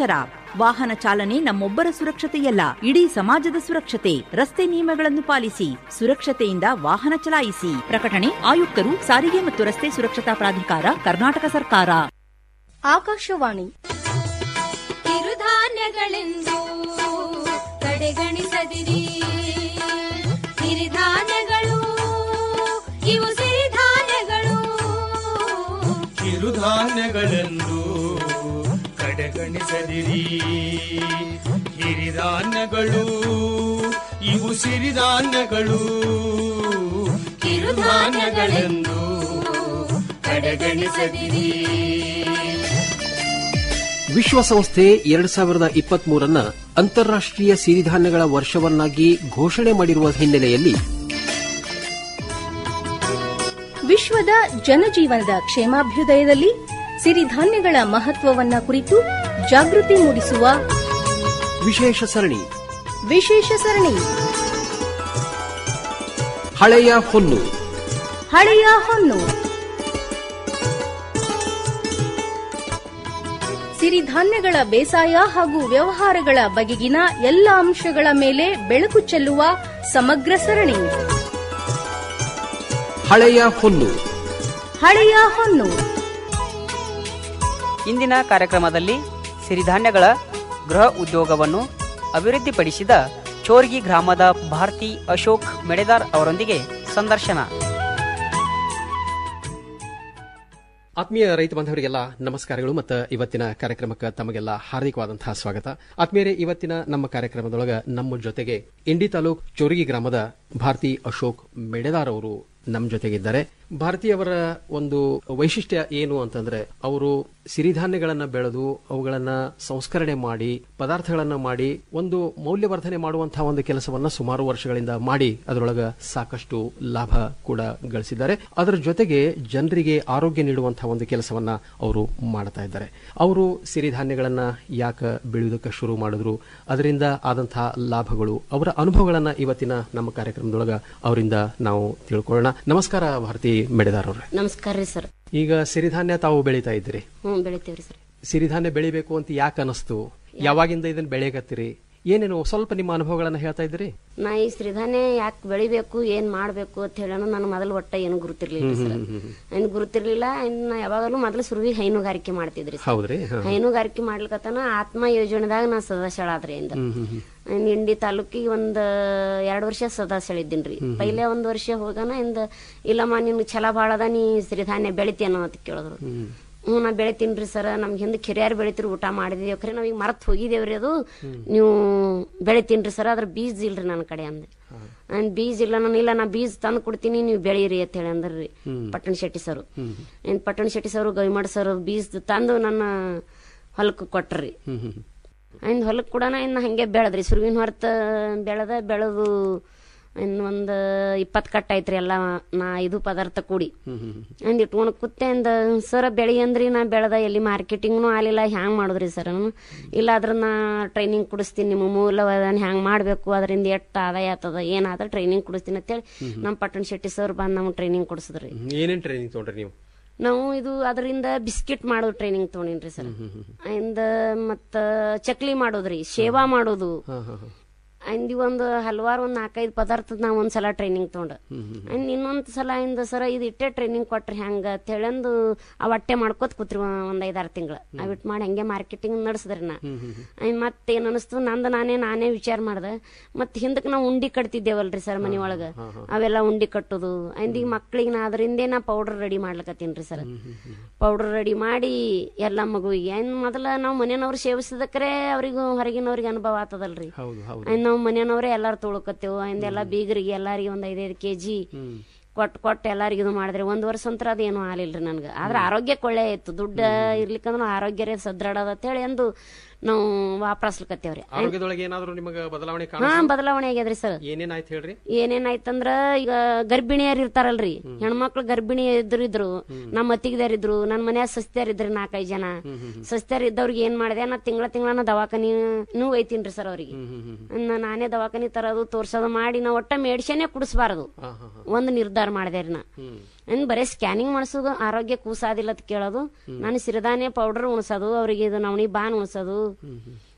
ವಾಹನ ಚಾಲನೆ ನಮ್ಮೊಬ್ಬರ ಸುರಕ್ಷತೆಯಲ್ಲ ಇಡೀ ಸಮಾಜದ ಸುರಕ್ಷತೆ ರಸ್ತೆ ನಿಯಮಗಳನ್ನು ಪಾಲಿಸಿ ಸುರಕ್ಷತೆಯಿಂದ ವಾಹನ ಚಲಾಯಿಸಿ ಪ್ರಕಟಣೆ ಆಯುಕ್ತರು ಸಾರಿಗೆ ಮತ್ತು ರಸ್ತೆ ಸುರಕ್ಷತಾ ಪ್ರಾಧಿಕಾರ ಕರ್ನಾಟಕ ಸರ್ಕಾರ ಆಕಾಶವಾಣಿ ಕಿರುಧಾನ್ಯಗಳೆಂದು ಕಡೆಗಣಿಸದಿರಿ ಸಿರಿಧಾನ್ಯಗಳು ಇವು ಸಿರಿಧಾನ್ಯಗಳು ಕಿರುಧಾನ್ಯಗಳೆಂದು ಕಡೆಗಣಿಸದಿರಿ ಹಿರಿಧಾನ್ಯಗಳು ಇವು ಸಿರಿಧಾನ್ಯಗಳು ಕಿರುಧಾನ್ಯಗಳೆಂದು ಕಡೆಗಣಿಸದಿರಿ ವಿಶ್ವಸಂಸ್ಥೆ ಎರಡ್ ಸಾವಿರದ ಇಪ್ಪತ್ತ್ ಮೂರನ್ನ ಅಂತಾರಾಷ್ಟೀಯ ಸಿರಿಧಾನ್ಯಗಳ ವರ್ಷವನ್ನಾಗಿ ಘೋಷಣೆ ಮಾಡಿರುವ ಹಿನ್ನೆಲೆಯಲ್ಲಿ ವಿಶ್ವದ ಜನಜೀವನದ ಕ್ಷೇಮಾಭ್ಯುದಯದಲ್ಲಿ ಸಿರಿಧಾನ್ಯಗಳ ಮಹತ್ವವನ್ನ ಕುರಿತು ಜಾಗೃತಿ ಮೂಡಿಸುವ ವಿಶೇಷ ಸರಣಿ ವಿಶೇಷ ಸರಣಿ ಹಳೆಯ ಹೊನ್ನು ಹಳೆಯ ಹೊನ್ನು ಸಿರಿಧಾನ್ಯಗಳ ಬೇಸಾಯ ಹಾಗೂ ವ್ಯವಹಾರಗಳ ಬಗೆಗಿನ ಎಲ್ಲ ಅಂಶಗಳ ಮೇಲೆ ಬೆಳಕು ಚೆಲ್ಲುವ ಸಮಗ್ರ ಸರಣಿ ಹಳೆಯ ಹೊನ್ನು ಹಳೆಯ ಹೊನ್ನು ಇಂದಿನ ಕಾರ್ಯಕ್ರಮದಲ್ಲಿ ಸಿರಿಧಾನ್ಯಗಳ ಗೃಹ ಉದ್ಯೋಗವನ್ನು ಅಭಿವೃದ್ಧಿಪಡಿಸಿದ ಚೋರ್ಗಿ ಗ್ರಾಮದ ಭಾರತಿ ಅಶೋಕ್ ಮೆಡೆದಾರ್ ಅವರೊಂದಿಗೆ ಸಂದರ್ಶನ ಆತ್ಮೀಯ ರೈತ ಬಾಂಧವರಿಗೆಲ್ಲ ನಮಸ್ಕಾರಗಳು ಮತ್ತು ಇವತ್ತಿನ ಕಾರ್ಯಕ್ರಮಕ್ಕೆ ತಮಗೆಲ್ಲ ಹಾರ್ದಿಕವಾದಂತಹ ಸ್ವಾಗತ ಆತ್ಮೀಯರೇ ಇವತ್ತಿನ ನಮ್ಮ ಕಾರ್ಯಕ್ರಮದೊಳಗ ನಮ್ಮ ಜೊತೆಗೆ ಇಂಡಿ ತಾಲೂಕ್ ಚೋರಗಿ ಗ್ರಾಮದ ಭಾರತಿ ಅಶೋಕ್ ಮೆಡೆದಾರ್ ಅವರು ನಮ್ಮ ಜೊತೆಗಿದ್ದಾರೆ ಭಾರತೀಯವರ ಒಂದು ವೈಶಿಷ್ಟ್ಯ ಏನು ಅಂತಂದ್ರೆ ಅವರು ಸಿರಿಧಾನ್ಯಗಳನ್ನ ಬೆಳೆದು ಅವುಗಳನ್ನ ಸಂಸ್ಕರಣೆ ಮಾಡಿ ಪದಾರ್ಥಗಳನ್ನ ಮಾಡಿ ಒಂದು ಮೌಲ್ಯವರ್ಧನೆ ಮಾಡುವಂತಹ ಒಂದು ಕೆಲಸವನ್ನ ಸುಮಾರು ವರ್ಷಗಳಿಂದ ಮಾಡಿ ಅದರೊಳಗ ಸಾಕಷ್ಟು ಲಾಭ ಕೂಡ ಗಳಿಸಿದ್ದಾರೆ ಅದರ ಜೊತೆಗೆ ಜನರಿಗೆ ಆರೋಗ್ಯ ನೀಡುವಂತಹ ಒಂದು ಕೆಲಸವನ್ನ ಅವರು ಮಾಡ್ತಾ ಇದ್ದಾರೆ ಅವರು ಸಿರಿಧಾನ್ಯಗಳನ್ನ ಯಾಕೆ ಬೆಳೆಯುವುದಕ್ಕೆ ಶುರು ಮಾಡಿದ್ರು ಅದರಿಂದ ಆದಂತಹ ಲಾಭಗಳು ಅವರ ಅನುಭವಗಳನ್ನ ಇವತ್ತಿನ ನಮ್ಮ ಕಾರ್ಯಕ್ರಮದೊಳಗ ಅವರಿಂದ ನಾವು ತಿಳ್ಕೊಳ್ಳೋಣ ನಮಸ್ಕಾರ ಭಾರತಿ ಮೆಡೆದಾರ್ ಅವ್ರೆ ನಮಸ್ಕಾರ ರೀ ಸರ್ ಈಗ ಸಿರಿಧಾನ್ಯ ತಾವು ಬೆಳೀತಾ ಇದ್ದೀರಿ ಹ್ಞೂ ಬೆಳಿತೀವ್ರಿ ಸರ್ ಸಿರಿಧಾನ್ಯ ಬೆಳಿಬೇಕು ಅಂತ ಯಾಕೆ ಅನಿಸ್ತು ಯಾವಾಗಿಂದ ಇದನ್ನ ಬೆಳೆಯಕತ್ತೀರಿ ಏನೇನು ಸ್ವಲ್ಪ ನಿಮ್ಮ ಅನುಭವಗಳನ್ನ ಹೇಳ್ತಾ ಇದ್ದೀರಿ ನಾ ಈ ಸಿರಿಧಾನ್ಯ ಯಾಕೆ ಬೆಳಿಬೇಕು ಏನ್ ಮಾಡ್ಬೇಕು ಅಂತ ಹೇಳೋಣ ನಾನು ಮೊದಲು ಒಟ್ಟ ಏನು ಗುರುತಿರ್ಲಿಲ್ಲ ಸರ್ ಏನ್ ಗುರುತಿರ್ಲಿಲ್ಲ ಇನ್ನ ಯಾವಾಗಲೂ ಮೊದಲು ಸುರುವಿ ಹೈನುಗಾರಿಕೆ ಮಾಡ್ತಿದ್ರಿ ಸರ್. ಹೌದ್ರಿ ಹಾ. ಹೈನುಗಾರಿಕೆ ಮಾಡ್ಲಿಕತನ ಆತ್ಮ ಯೋಜನೆದಾಗ ನಾ ಸದಸ್ಯಳಾದ್ರಿ ಇಂದ ಹ್ಮ್, ಹ್ಮ್, ಹ್ಮ್. ಇನ್ ಇಂಡಿ ತಾಲೂಕಿಗೆ ಒಂದ್ ಎರಡ್ ವರ್ಷ ಸದಸ್ಯಳಿದ್ದೀನ್ರಿ ಹ್ಮ್. ಪೈಲೆ ಒಂದ್ ವರ್ಷ ಹೋಗನ ಇಂದ ಇಲ್ಲಮ್ಮ ನಿನ್ ಛಲ ಭಾಳ ಅದ ನೀ ಸಿರಿಧಾನ್ಯ ಬೆಳಿತೀಯನೋ ಅಂತ ಕೇಳಿದ್ರು ಹ್ಮ್. ಹ್ಞೂ ನಾ ಬೆಳಿತೀನ್ರಿ ಸರ್ ನಮ್ಗೆ ಹಿಂದೆ ಕೆರಿಯಾರ್ ಬೆಳಿತೀರಿ ಊಟ ಮಾಡಿದೀವಿ ಖರೆ ನಾವ್ ಈಗ ಮರತ್ ಹೋಗಿದೇವ್ರಿ ಅದು ನೀವು ಬೆಳಿತೀನ್ರಿ ಸರ್ ಅದ್ರ ಬೀಜ ಇಲ್ರಿ ನನ್ನ ಕಡೆ ಅಂದೆ ನನ್ ಬೀಜ ಇಲ್ಲ ನಾನು ಇಲ್ಲ ನಾ ಬೀಜ ತಂದು ಕೊಡ್ತೀನಿ ನೀವು ಬೆಳೀರಿ ಅಂತ ಹೇಳಿ ಅಂದ್ರಿ ಹ್ಮ್. ಪಟ್ಟಣ ಶೆಟ್ಟಿ ಸರ್ ಹ್ಮ್. ಏನ್ ಪಟ್ಟಣ ಶೆಟ್ಟಿ ಸರ್ ಗವಿಮಠ ಸರ್ ಬೀಜ ತಂದು ನನ್ನ ಹೊಲಕ್ಕೆ ಕೊಟ್ರಿ ಹ್ಮ್, ಹ್ಮ್, ಹ್ಮ್. ಇನ್ನು ಹೊಲಕ್ಕೆ ಕೂಡ ಇನ್ನು ಹಂಗೆ ಬೆಳೆದ್ರಿ ಸುರುವಿನ ಹೊರತ ಬೆಳೆದ ಬೆಳೆದು ಇನ್ನು ಒಂದು ಇಪ್ಪತ್ತು ಕಟ್ ಐತ್ರಿ ಎಲ್ಲ ನಾ ಇದು ಪದಾರ್ಥ ಕೂಡಿ ಹ್ಮ್, ಹ್ಮ್, ಹ್ಮ್. ಅಂದ್ ಇಟ್ಕೊಂಡು ಕೂತೆ ಅಂದ ಸರ್ ಬೆಳಿ ಅಂದ್ರಿ ನಾ ಬೆಳೆದ ಎಲ್ಲಿ ಮಾರ್ಕೆಟಿಂಗ್ನು ಆಗಲಿಲ್ಲ ಹ್ಯಾಂಗ್ ಮಾಡುದ್ರಿ ಸರ್ ನಾನು ಇಲ್ಲ ಅದ್ರ ನಾ ಟ್ರೈನಿಂಗ್ ಕೊಡಿಸ್ತೀನಿ ನಿಮ್ಮ ಮೂಲವನ್ನ ಹ್ಯಾಂಗ್ ಮಾಡಬೇಕು ಅದರಿಂದ ಎಷ್ಟು ಆದಾಯ ಆಗ್ತದ ಏನಾದ ಟ್ರೈನಿಂಗ್ ಕೊಡಿಸ್ತೀನಿ ಅಂತೇಳಿ ಹ್ಮ್. ನಮ್ಮ ಪಟ್ಟಣ ಶೆಟ್ಟಿ ಸರ್ ಬಂದು ನಮ್ಗೆ ಟ್ರೈನಿಂಗ್ ಕೊಡಿಸಿದ್ರಿ ಹ್ಮ್. ಏನೇನ್ ಟ್ರೈನಿಂಗ್ ತಗೊಂಡ್ರಿ ನೀವು ನಾವು ಇದು ಅದರಿಂದ ಬಿಸ್ಕಿಟ್ ಮಾಡೋದು ಟ್ರೈನಿಂಗ್ ತೊಗೊಂಡಿನ್ರಿ ಸರ್ ಹ್ಮ್, ಹ್ಮ್, ಇಂದ ಮತ್ತ ಚಕ್ಲಿ ಮಾಡೋದ್ರಿ ಸೇವಾ ಮಾಡೋದು ಹಾ, ಹಾ, ಹಾ. ಅಂದಿ ಒಂದು ಹಲವಾರು ಒಂದು ನಾಲ್ಕೈದು ಪದಾರ್ಥದ ನಾ ಒಂದ್ಸಲ ಟ್ರೈನಿಂಗ್ ತೊಗೊಂಡ ಹ್ಮ್, ಹ್ಮ್, ಅಂದ್ ಇನ್ನೊಂದ್ ಸಲ ಇಂದ ಸರ ಇದು ಇಟ್ಟೆ ಟ್ರೈನಿಂಗ್ ಕೊಟ್ರಿ ಹೆಂಗ ತೆಳಂದು ಆ ಹೊಟ್ಟೆ ಮಾಡ್ಕೋತ ಕೂತ್ರಿ ಒಂದ್- ಒಂದ್ ಐದಾರು ತಿಂಗಳ ಅವಿಟ್ ಮಾಡಿ ಹಂಗೆ ಮಾರ್ಕೆಟಿಂಗ್ ನಡೆಸಿದ್ರಿ ನಾ ಹ್ಮ್, ಹ್ಮ್, ಹ್ಮ್. ಅಯ್ಯ ಮತ್ತೆ ಏನ್ ಅನಿಸ್ತು ನಂದು ನಾನೇ ನಾನೇ ವಿಚಾರ ಮಾಡ್ದೆ ಮತ್ ಹಿಂದಕ್ ನಾವು ಉಂಡಿ ಕಟ್ತಿದ್ದೇವಲ್ರಿ ಸರ್ ಮನಿ ಒಳಗ ಹಾ, ಹಾ. ಅವೆಲ್ಲ ಉಂಡಿ ಕಟ್ಟುದು ಅಂದಿ ಮಕ್ಳಿಗೆ ನಾ ಅದರಿಂದೇ ನಾ ಪೌಡರ್ ರೆಡಿ ಮಾಡ್ಲಕತ್ತೀನ್ರಿ ಸರ್ ಪೌಡರ್ ರೆಡಿ ಮಾಡಿ ಎಲ್ಲ ಮಗುವಿಗೆ ಏನ್ ಮೊದಲ ನಾವು ಮನೆಯವ್ರು ಸೇವಿಸಿದಕ್ರೆ ಅವ್ರಿಗೂ ಹೊರಗಿನವ್ರಿಗೆ ಅನುಭವ ಆಗ್ತದಲ್ರಿ ಹೌದು ಹೌದು ಅಂದ್ ನಾವು ಮನೆಯವ್ರೆ ಎಲ್ಲಾರು ತೊಳ್ಕೊತೇವು ಅಂದೆಲ್ಲ ಬೀಗರಿಗೆ ಎಲ್ಲಾರಿಗೆ ಒಂದ್ ಐದೈದು ಕೆಜಿ ಹ್ಮ್. ಕೊಟ್ಟು ಕೊಟ್ಟು ಎಲ್ಲಾರಿಗೆ ಇದು ಮಾಡಿದ್ರೆ ಒಂದ್ ವರ್ಷ ಅಂತರ ಅದೇನು ಆಲಿಲ್ರಿ ನನ್ಗೆ ಆದ್ರೆ ಆರೋಗ್ಯಕ್ಕೆ ಒಳ್ಳೆ ಇತ್ತು ದುಡ್ಡು ಇರ್ಲಿಕ್ಕಂದ್ರ ಆರೋಗ್ಯ ಸದೃಢ ಅದ ಅಂತೇಳಿ ಅಂದು ನಾವು ವಾಪಸ್ಲಿಕತ್ತೇವ್ರಿ ಆರೋಗ್ಯದೊಳಗೆ ಏನಾದ್ರು ನಿಮಗೆ ಬದಲಾವಣೆ ಹಾ ಕಾಣ ಬದಲಾವಣೆ ಆಗ್ಯದ್ರಿ ಸರ್ ಏನೇನಾಯ್ತು ಹೇಳ್ರಿ ಏನೇನಾಯ್ತಂದ್ರ ಈಗ ಗರ್ಭಿಣಿಯರ್ ಇರ್ತಾರಲ್ರಿ ಹೆಣ್ಮಕ್ಳು ಗರ್ಭಿಣಿ ಇದ್ರು ಇದ್ರು ನಮ್ಮ ಅತ್ತಿಗೆದಾರ್ ಇದ್ರು ನನ್ ಮನ್ಯಾಗ ಸಸ್ತ್ಯಾರ್ ಇದ್ರಿ ನಾಲ್ಕೈದು ಜನ ಸಸ್ತ್ಯಾರ್ ಇದ್ದವ್ರಿಗೆ ಏನ್ ಮಾಡಿದೆ ನಾ ತಿಂಗಳ ತಿಂಗಳ ದವಾಖಾನಿನೂ ಒಯ್ತೀನ್ರಿ ಸರ್ ಅವ್ರಿಗೆ ನಾ ನಾನೇ ದವಾಖಾನಿ ತರೋದು ತೋರ್ಸೋದು ಮಾಡಿ ನಾ ಒಟ್ಟ ಮೆಡಿಸಿನೇ ಕುಡಿಸ್ಬಾರ್ದು ಒಂದ್ ನಿರ್ಧಾರ ಮಾಡಿದೆ ರೀ ನಾ ಇನ್ ಬರೀ ಸ್ಕ್ಯಾನಿಂಗ್ ಮಾಡಿಸೋದು ಆರೋಗ್ಯ ಕೂಸಾದಿಲ್ಲ ಅಂತ ಕೇಳೋದು ನಾನು ಸಿರಿಧಾನ್ಯ ಪೌಡರ್ ಉಣಿಸೋದು ಅವ್ರಿಗೆ ಇದು ನವಣಿ ಬಾನ್ ಉಣಿಸೋದು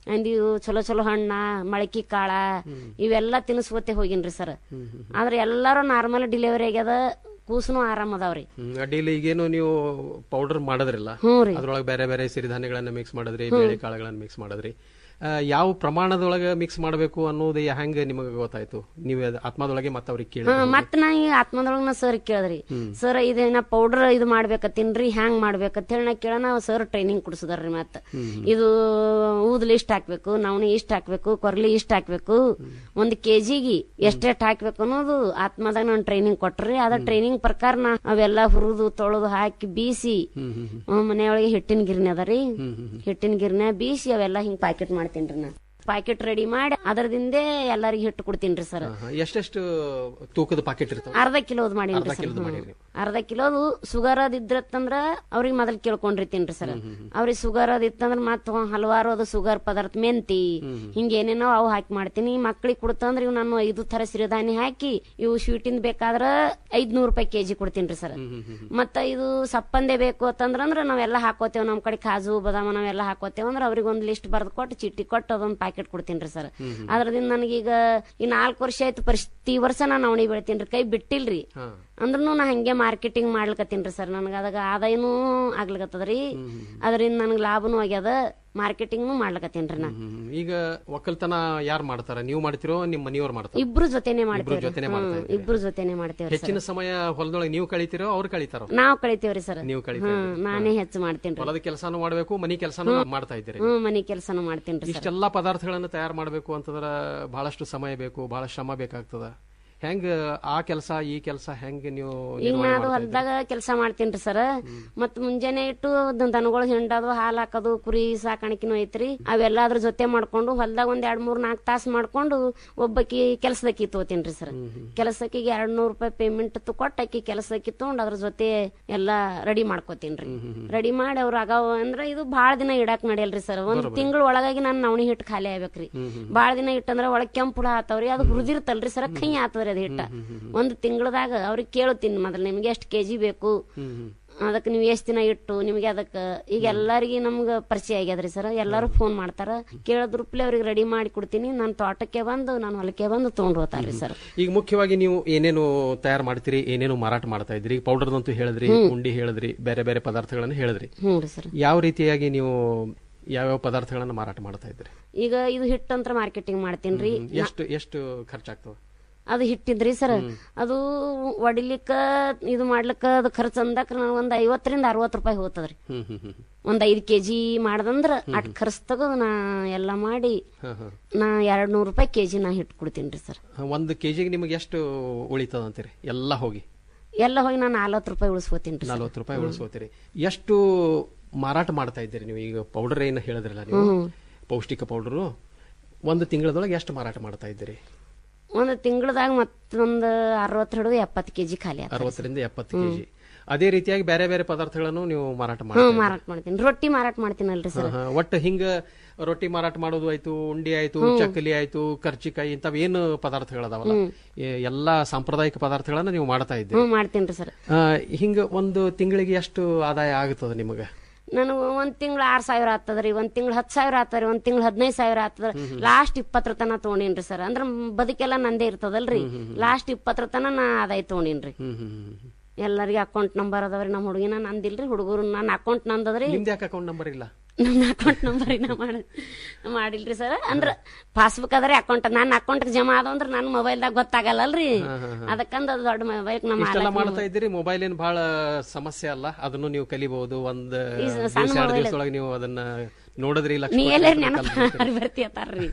ಅಂದಿವು ಚಲೋ ಚಲೋ ಹಣ್ಣ ಮಳಕಿ ಕಾಳ ಇವೆಲ್ಲ ತಿನ್ಸ್ಕೊತೆ ಹೋಗಿನ್ರಿ ಸರ್ ಆದ್ರೆ ಎಲ್ಲಾರು ನಾರ್ಮಲ್ ಡೆಲಿವರಿ ಆಗ್ಯದ ಕೂಸುನು ಆರಾಮ್ ಅದಾವ್ರಿ ಹ್ಮ್, ಅಡ್ಡಿಲ್ಲ ಈಗೇನು ನೀವು ಪೌಡರ್ ಮಾಡೋದ್ರಲ್ಲ ಹ್ಞೂ ರೀ. ಅದ್ರೊಳಗೆ ಬೇರೆ ಬೇರೆ ಸಿರಿಧಾನ್ಯಗಳನ್ನ ಮಿಕ್ಸ್ ಮಾಡಿದ್ರಿ ಬೇಳೆ ಕಾಳುಗಳನ್ನ ಮಿಕ್ಸ್ ಮಾಡಿದ್ರಿ ಆ, ಯಾವ ಪ್ರಮಾಣದೊಳಗೆ ಮಿಕ್ಸ್ ಮಾಡಬೇಕು ಅನ್ನೋದು ಹೆಂಗೆ ನಿಮಗೆ ಗೊತ್ತಾಯ್ತು ನೀವು ಅದ್ ಆತ್ಮದೊಳಗೆ ಮತ್ತೆ ಅವ್ರಿಗೆ ಕೇಳಿ ಹಾ ಮತ್ ನಾ ಈ ಆತ್ಮದೊಳಗ ನಾ ಸರ್ ಕೇಳಿದ್ರಿ ಸರ್ ಇದೇನ ಪೌಡರ್ ಇದು ಮಾಡ್ಬೇಕತ್ತೀನ್ರಿ ಹ್ಯಾಂಗ್ ಮಾಡ್ಬೇಕಂತ ಹೇಳಿ ನಾ ಕೇಳೋಣ ಸರ್ ಟ್ರೈನಿಂಗ್ ಕೊಡ್ಸಿದಾರ್ರಿ ಮತ್ತ ಇದು ಊದ್ಲಿ ಇಷ್ಟ ಹಾಕ್ಬೇಕು ನವಣಿ ಇಷ್ಟ ಹಾಕ್ಬೇಕು ಕೊರ್ಲಿ ಇಷ್ಟ ಹಾಕ್ಬೇಕು ಒಂದ್ ಕೆಜಿಗೆ ಎಷ್ಟೆಷ್ಟ್ ಹಾಕ್ಬೇಕು ಅನ್ನೋದು ಆತ್ಮದಾಗ ನಾನು ಟ್ರೈನಿಂಗ್ ಕೊಟ್ರಿ ಅದ ಟ್ರೈನಿಂಗ್ ಪ್ರಕಾರ ನಾ ಅವೆಲ್ಲ ಹುರಿದು ತೊಳೆದು ಹಾಕಿ ಬೀಸಿ ಹ್ಮ್, ಮನೆಯೊಳಗೆ ಹಿಟ್ಟಿನ ಗಿರ್ನಿ ಅದ ರೀ ಹಿಟ್ಟಿನ ಗಿರ್ನ್ಯ ಬೀಸಿ ಅವೆಲ್ಲ ಹಿಂಗ್ ಪ್ಯಾಕೆಟ್ ಮಾಡ್ತೀನ್ರಿ ನಾ ಪ್ಯಾಕೆಟ್ ರೆಡಿ ಮಾಡಿ ಅದರದಿಂದೆ ಎಲ್ಲರಿಗೂ ಹಿಟ್ಟು ಕೊಡ್ತೀನ್ರಿ ಸರ್ ಹಾ, ಎಷ್ಟೆಷ್ಟು ತೂಕದ ಪಾಕೆಟ್ ಇರ್ತಾವ ಅರ್ಧ ಕಿಲೋದ್ ಮಾಡೀನಿ ಅರ್ಧ ಸರ್ ಕಿಲೋದ್ ಹ್ಮ್. ಮಾಡೀರಿ. ಅರ್ಧ ಕಿಲೋದು ಸುಗರ್ ಅದ್ ಇದ್ರತ್ತಂದ್ರ ಅವ್ರಿಗೆ ಮೊದಲ್ ಕೇಳ್ಕೊಂಡಿರ್ತೀನ್ರಿ ಸರ್ ಅವ್ರಿಗೆ ಸುಗರ್ ಅದ್ ಇತ್ತಂದ್ರ ಮತ್ ಹಲವಾರು ಅದು ಸುಗರ್ ಪದಾರ್ಥ ಮೆಂತಿ ಹಿಂಗ ಏನೇನೋ ಅವು ಹಾಕಿ ಮಾಡ್ತೀನಿ ಮಕ್ಳಿಗೆ ಕೊಡ್ತಂದ್ರ ಇವ್ ನಾನು ಐದು ತರ ಸಿರಿಧಾನ್ಯ ಹಾಕಿ ಇವು ಸ್ವೀಟಿಂದ ಬೇಕಾದ್ರ ಐದ್ನೂರ್ ರೂಪಾಯಿ ಕೆಜಿ ಕೊಡ್ತೀನ್ರಿ ಸರ್ ಮತ್ತ ಇದು ಸಪ್ಪಂದೆ ಬೇಕು ಅಂತಂದ್ರ ನಾವೆಲ್ಲ ಹಾಕೋತೇವ್ ನಮ್ ಕಡೆ ಕಾಜು ಬದಾಮ ನಾವೆಲ್ಲ ಹಾಕೋತೇವ್ ಅಂದ್ರ ಅವ್ರಿಗೆ ಒಂದ್ ಲಿಸ್ಟ್ ಬರ್ದ್ ಕೊಟ್ಟು ಚೀಟಿ ಕೊಟ್ಟು ಅದೊಂದ್ ಪ್ಯಾಕೆಟ್ ಕೊಡ್ತೀನ್ರಿ ಸರ್ ಅದ್ರದಿಂದ ನನಗೀಗ ಈ ನಾಲ್ಕು ವರ್ಷ ಆಯ್ತು ಪ್ರತಿ ವರ್ಷ ನಾನು ಅವಣಿ ಬೆಳಿತೀನ್ರಿ ಕೈ ಬಿಟ್ಟಿಲ್ರಿ ಅಂದ್ರೂ ನಾ ಹಂಗೆ ಮಾರ್ಕೆಟಿಂಗ್ ಮಾಡ್ಲಕತ್ತೀನ್ರಿ ಸರ್ ನನಗೆ ಅದಾಗ ಆದಾಯನೂ ಆಗ್ಲಕತ್ತದ್ರಿ ಅದರಿಂದ ನನಗೆ ಲಾಭನೂ ಆಗ್ಯದ ಮಾರ್ಕೆಟಿಂಗ್ನು ಮಾಡ್ಲಕತ್ತೀನ್ರಿ ನಾ ಹ್ಮ್. ಈಗ ಒಕ್ಕಲ್ತನ ಯಾರು ಮಾಡ್ತಾರ ನೀವು ಮಾಡ್ತಿರೋ ನಿಮ್ಮ ಮನೆಯವ್ರು ಮಾಡ್ತಾರ ಇಬ್ರು ಜೊತೆನೆ ಇಬ್ರು ಮಾಡ್ತೇವ್ರಿ ಜೊತೆನೆ ಹ್ಮ್, ಮಾಡ್ತಾ ಇದ್ದೀರಿ. ಇಬ್ರು ಜೊತೆನೆ ಮಾಡ್ತೇವ್ರಿ ಹೆಚ್ಚಿನ ಸಮಯ ಹೊಲದೊಳಗೆ ನೀವು ಕಳಿತೀರೋ ಅವ್ರು ಕಳಿತಾರೋ ನಾವ್ ಕಳಿತೇವ್ರಿ ಸರ್ ನೀವು ಕಳಿತಾ ಹ್ಮ್ ನಾನೇ ಹೆಚ್ಚು ಮಾಡ್ತೇನ್ರಿ ಹೊಲದ ಕೆಲಸನೂ ಮಾಡ್ಬೇಕು ಮನಿ ಕೆಲಸನೂ ಮಾಡ್ತಾ ಇದ್ದೀರಿ ಹ್ಮ್ ಮನಿ ಕೆಲ್ಸನೂ ಮಾಡ್ತೇನ್ರಿ ಸರ್ ಇಷ್ಟೆಲ್ಲಾ ಪದಾರ್ಥಗಳನ್ನ ತಯಾರು ಮಾಡಬೇಕು ಅಂತಂದ್ರ ಬಹಳಷ್ಟು ಸಮಯ ಬೇಕು ಬಹಳ ಶ್ರಮ ಬೇಕಾಗ್ತದ ಹೆಂಗ ಆ ಕೆಲಸ ಈ ಕೆಲಸ ಹೆಂಗ್ ನೀವು ಈಗ ನಿರ್ವಹಣೆ ನಾ ಅದು ಮಾಡ್ತಾ ಇದ್ದೀರಿ? ಹೊಲ್ದಾಗ ಕೆಲಸ ಮಾಡ್ತೀನ್ರಿ ಸರ್ ಮತ್ ಮುಂಜಾನೆ ಇಟ್ಟು ದನಗಳು ಹಿಂಡೋದು ಹಾಲ್ ಹಾಕೋದು ಕುರಿ ಸಾಕಾಣಿಕೆನೂ ಐತ್ರಿ ಅವೆಲ್ಲ ಅದ್ರ ಜೊತೆ ಮಾಡ್ಕೊಂಡು ಹೊಲ್ದಾಗ ಒಂದ್ ಎರಡ್ ಮೂರ್ ನಾಲ್ಕು ತಾಸು ಮಾಡ್ಕೊಂಡು ಒಬ್ಬಕಿ ಕೆಲಸದಕ್ಕಿ ತಗೋತೀನ್ರಿ ಸರ್ ಕೆಲಸಕ್ಕಿಗೆ ಎರಡ್ ನೂರ್ ರೂಪಾಯಿ ಪೇಮೆಂಟ್ ಕೊಟ್ಟು ಆಕಿ ಕೆಲಸಕ್ಕೆ ತಗೊಂಡ್ ಅದ್ರ ಜೊತೆ ಎಲ್ಲಾ ರೆಡಿ ಮಾಡ್ಕೋತೀನ್ರಿ ರೆಡಿ ಮಾಡಿ ಅವ್ರ ಅಗಾವ ಅಂದ್ರ ಇದು ಬಾಳ ದಿನ ಇಡಾಕ್ ನಡೆಯಲ್ರಿ ಸರ್ ಒಂದ್ ತಿಂಗಳ ಒಳಗಾಗಿ ನಾನು ನವಣಿ ಹಿಟ್ಟು ಖಾಲಿ ಆಗ್ಬೇಕ್ರಿ ಬಾಳ ದಿನ ಇಟ್ಟಂದ್ರ ಒಳಗ್ ಕೆಂಪು ಹುಳ ಆತವ್ರಿ ಅದು ಹುರಿದಿರ್ತಲ್ರಿ ಸರ್ ಕೈ ಆತದ್ರಿ ಅದ್ ಹಿಟ್ಟ ಒಂದ್ ತಿಂಗಳದಾಗ ಅವ್ರಿಗೆ ಕೇಳುತ್ತೀನಿ ಮೊದಲು ನಿಮ್ಗೆ ಎಷ್ಟು ಕೆಜಿ ಬೇಕು ಅದಕ್ಕೆ ನೀವು ಎಷ್ಟ್ ದಿನ ಇಟ್ಟು ನಿಮ್ಗೆ ಅದಕ್ಕೆ ಈಗ ಎಲ್ಲಾರಿಗೆ ನಮ್ಗ ಪರಿಚಯ ಆಗ್ಯದ್ರಿ ಸರ್ ಎಲ್ಲಾರು ಫೋನ್ ಮಾಡ್ತಾರ ಕೇಳದ್ ರೂಪ್ಲೆ ಅವ್ರಿಗೆ ರೆಡಿ ಮಾಡಿ ಕೊಡ್ತೀನಿ ನಾನು ತೋಟಕ್ಕೆ ಬಂದು ನಾನು ಹೊಲಕ್ಕೆ ಬಂದು ತಗೊಂಡ್ ಹೋಗ್ತಾರ್ರಿ ಸರ್ ಈಗ ಮುಖ್ಯವಾಗಿ ನೀವು ಏನೇನು ತಯಾರು ಮಾಡ್ತೀರಿ ಏನೇನು ಮಾರಾಟ ಮಾಡ್ತಾ ಇದ್ರಿ ಪೌಡರ್ ಅಂತೂ ಹೇಳಿದ್ರಿ ಉಂಡಿ ಹೇಳಿದ್ರಿ ಬೇರೆ ಬೇರೆ ಪದಾರ್ಥಗಳನ್ನ ಹೇಳಿದ್ರಿ ಹ್ಞೂ ರೀ ಸರ್ ಯಾವ ರೀತಿಯಾಗಿ ನೀವು ಯಾವ್ಯಾವ ಪದಾರ್ಥಗಳನ್ನ ಮಾರಾಟ ಮಾಡ್ತಾ ಇದ್ರಿ ಈಗ ಇದು ಹಿಟ್ಟಂತ್ರ ಮಾರ್ಕೆಟಿಂಗ್ ಮಾಡ್ತೀನ್ರಿ ಎಷ್ಟು ಎಷ್ಟು ಖರ್ಚಾಗ್ತವ ಅದು ಹಿಟ್ಟಿದ್ರಿ ಸರ್ ಅದು ಒಡಿಲಿಕ್ಕ ಇದು ಮಾಡ್ಲಿಕ್ಕ ಅದು ಖರ್ಚು ಅಂದಕ್ ನನಗೆ ಒಂದ್ ಐವತ್ತರಿಂದ ಅರವತ್ತು ರೂಪಾಯಿ ಹೋಗ್ತದ್ರಿ ಹ್ಮ್ ಹ್ಮ್ ಹ್ಮ್ ಒಂದ್ ಐದ್ ಕೆಜಿ ಮಾಡ್ದಂದ್ರ ಅಟ್ ಖರ್ಚು ತಗದು ನಾ ಎಲ್ಲಾ ಮಾಡಿ ಹಾ, ಹಾ. ನಾ ಎರಡ್ ನೂರ್ ರೂಪಾಯಿ ಕೆಜಿ ನಾ ಹಿಟ್ಟು ಕೊಡ್ತೀನಿ ಸರ್ ಒಂದು ಕೆಜಿಗೆ ನಿಮಗೆ ಎಷ್ಟು ಉಳಿತದ ಅಂತೀರಿ ಎಲ್ಲ ಹೋಗಿ ಎಲ್ಲ ಹೋಗಿ ನಾನು ನಲ್ವತ್ತು ರೂಪಾಯಿ ಉಳಿಸ್ಕೋತೀನಿ ರೀ ನಲ್ವತ್ತು ರೂಪಾಯಿ ಉಳಿಸೋತೀರಿ ಎಷ್ಟು ಮಾರಾಟ ಮಾಡ್ತಾ ಇದ್ದೀರಿ ನೀವು ಈಗ ಪೌಡರ್ ಏನು ಹೇಳಿದ್ರಲ್ಲ ನೀವು ಹ್ಮ್. ಪೌಷ್ಟಿಕ ಪೌಡರು ಒಂದು ತಿಂಗಳದೊಳಗೆ ಎಷ್ಟು ಮಾರಾಟ ಮಾಡ್ತಾ ಇದ್ದೀರಿ ಒಂದು ತಿಂಗಳದಾಗ ಮತ್ತೊಂದು ಅರವತ್ತು ಹಿಡಿದು ಎಪ್ಪತ್ತು ಕೆಜಿ ಖಾಲಿ ಆತ ಅರವತ್ತರಿಂದ ಎಪ್ಪತ್ತು ಕೆಜಿ ಅದೇ ರೀತಿಯಾಗಿ ಬೇರೆ ಬೇರೆ ಪದಾರ್ಥಗಳನ್ನು ನೀವು ಮಾರಾಟ ಹ್ಮ್ ಮಾಡ್ತಾ ಮಾರಾಟ ಮಾಡ್ತೀನಿ ರೊಟ್ಟಿ ಮಾರಾಟ ಮಾಡ್ತೀನಲ್ರಿ ಸರ್ ಹಾ, ಹಾ. ಒಟ್ಟು ಹಿಂಗ ರೊಟ್ಟಿ ಮಾರಾಟ ಮಾಡೋದು ಆಯ್ತು ಉಂಡಿ ಆಯ್ತು ಹ್ಮ್. ಚಕ್ಕಲಿ ಆಯ್ತು ಕರ್ಚಿಕಾಯಿ ಇಂಥವ್ ಏನು ಪದಾರ್ಥಗಳದಾವಲ್ಲ ಹ್ಮ್. ಎ- ಎಲ್ಲಾ ಸಾಂಪ್ರದಾಯಿಕ ಪದಾರ್ಥಗಳನ್ನ ನೀವು ಮಾಡ್ತಾ ಇದ್ದೀರಿ ಹ್ಮ್ ಮಾಡ್ತೀನಿ ಸರ್ ಆ, ಹಿಂಗ ಒಂದು ತಿಂಗಳಿಗೆ ಎಷ್ಟು ಆದಾಯ ಆಗುತ್ತದೆ ನಿಮಗೆ ನನಗೆ ಒಂದ್ ತಿಂಗಳ ಆರ್ ಸಾವಿರ ಆಗ್ತದ್ರಿ ಒಂದ್ ತಿಂಗಳ ಹತ್ತು ಸಾವಿರ ಆಗ್ತದ್ರಿ ಒಂದ್ ತಿಂಗಳ ಹದಿನೈದು ಸಾವಿರ ಆಗ್ತದ ಲಾಸ್ಟ್ ಇಪ್ಪತ್ತರ ತನ ತಗೊಂಡೇನ್ರಿ ಸರ್ ಅಂದ್ರ ಬದುಕೆಲ್ಲ ನಂದೇ ಇರ್ತದಲ್ರಿ ಲಾಸ್ಟ್ ಇಪ್ಪತ್ತರ ತನ ನಾ ಆದಾಯ ತಗೊಂಡೇನ್ರಿ ಎಲ್ಲರಿಗೆ ಅಕೌಂಟ್ ನಂಬರ್ ಅದಾವ್ರಿ ನಮ್ಮ ಹುಡುಗಿನ ನಂದಿಲ್ರಿ ಹುಡುಗರು ನನ್ನ ಅಕೌಂಟ್ ನಂದದ್ರಿ ನಿಮ್ದು ಯಾಕೆ ಅಕೌಂಟ್ ನಂಬರ್ ಇಲ್ಲ ನನ್ನ ಅಕೌಂಟ್ ನಂಬರ್ ನಾ ಮಾಡ ಮಾಡಿಲ್ರಿ ಸರ್ ಅಂದ್ರ ಪಾಸ್ಬುಕ್ ಅದ್ರಿ ಅಕೌಂಟ್ ನನ್ನ ಅಕೌಂಟ್ ಜಮಾ ಆದ ಅಂದ್ರ ನನ್ನ ಮೊಬೈಲ್ದಾಗ ಗೊತ್ತಾಗಲ್ಲಲ್ರಿ ಅದಕ್ಕಂದ ಅದು ದೊಡ್ಡ ಮೊಬೈಲ್ ನಮ್ಮ ಇಷ್ಟೆಲ್ಲ ಮಾಡ್ತಾ ಇದ್ದೀರಿ ಮೊಬೈಲ್ ಏನ್ ಬಹಳ ಸಮಸ್ಯೆ ಅಲ್ಲ ಅದನ್ನು ನೀವು ಕಲಿಬಹುದು ಒಂದ್ ಈ ದಿವಸ ಸಣ್ಣ ಎರಡು mobile ದಿವಸದೊಳಗೆ ನೀವು ಅದನ್ನ ನೋಡಿದ್ರಿ ಲಕ್ಷ ನೀ ಕೊಟ್ಟು ಎಲ್ಲೇ ಅದನ್ನ ನೆನಪ ಕಲ್ತ್ಬಿಡ್ತೀರಿ. ಬರ್ತೀಯತ್ತಾರ್ರಿ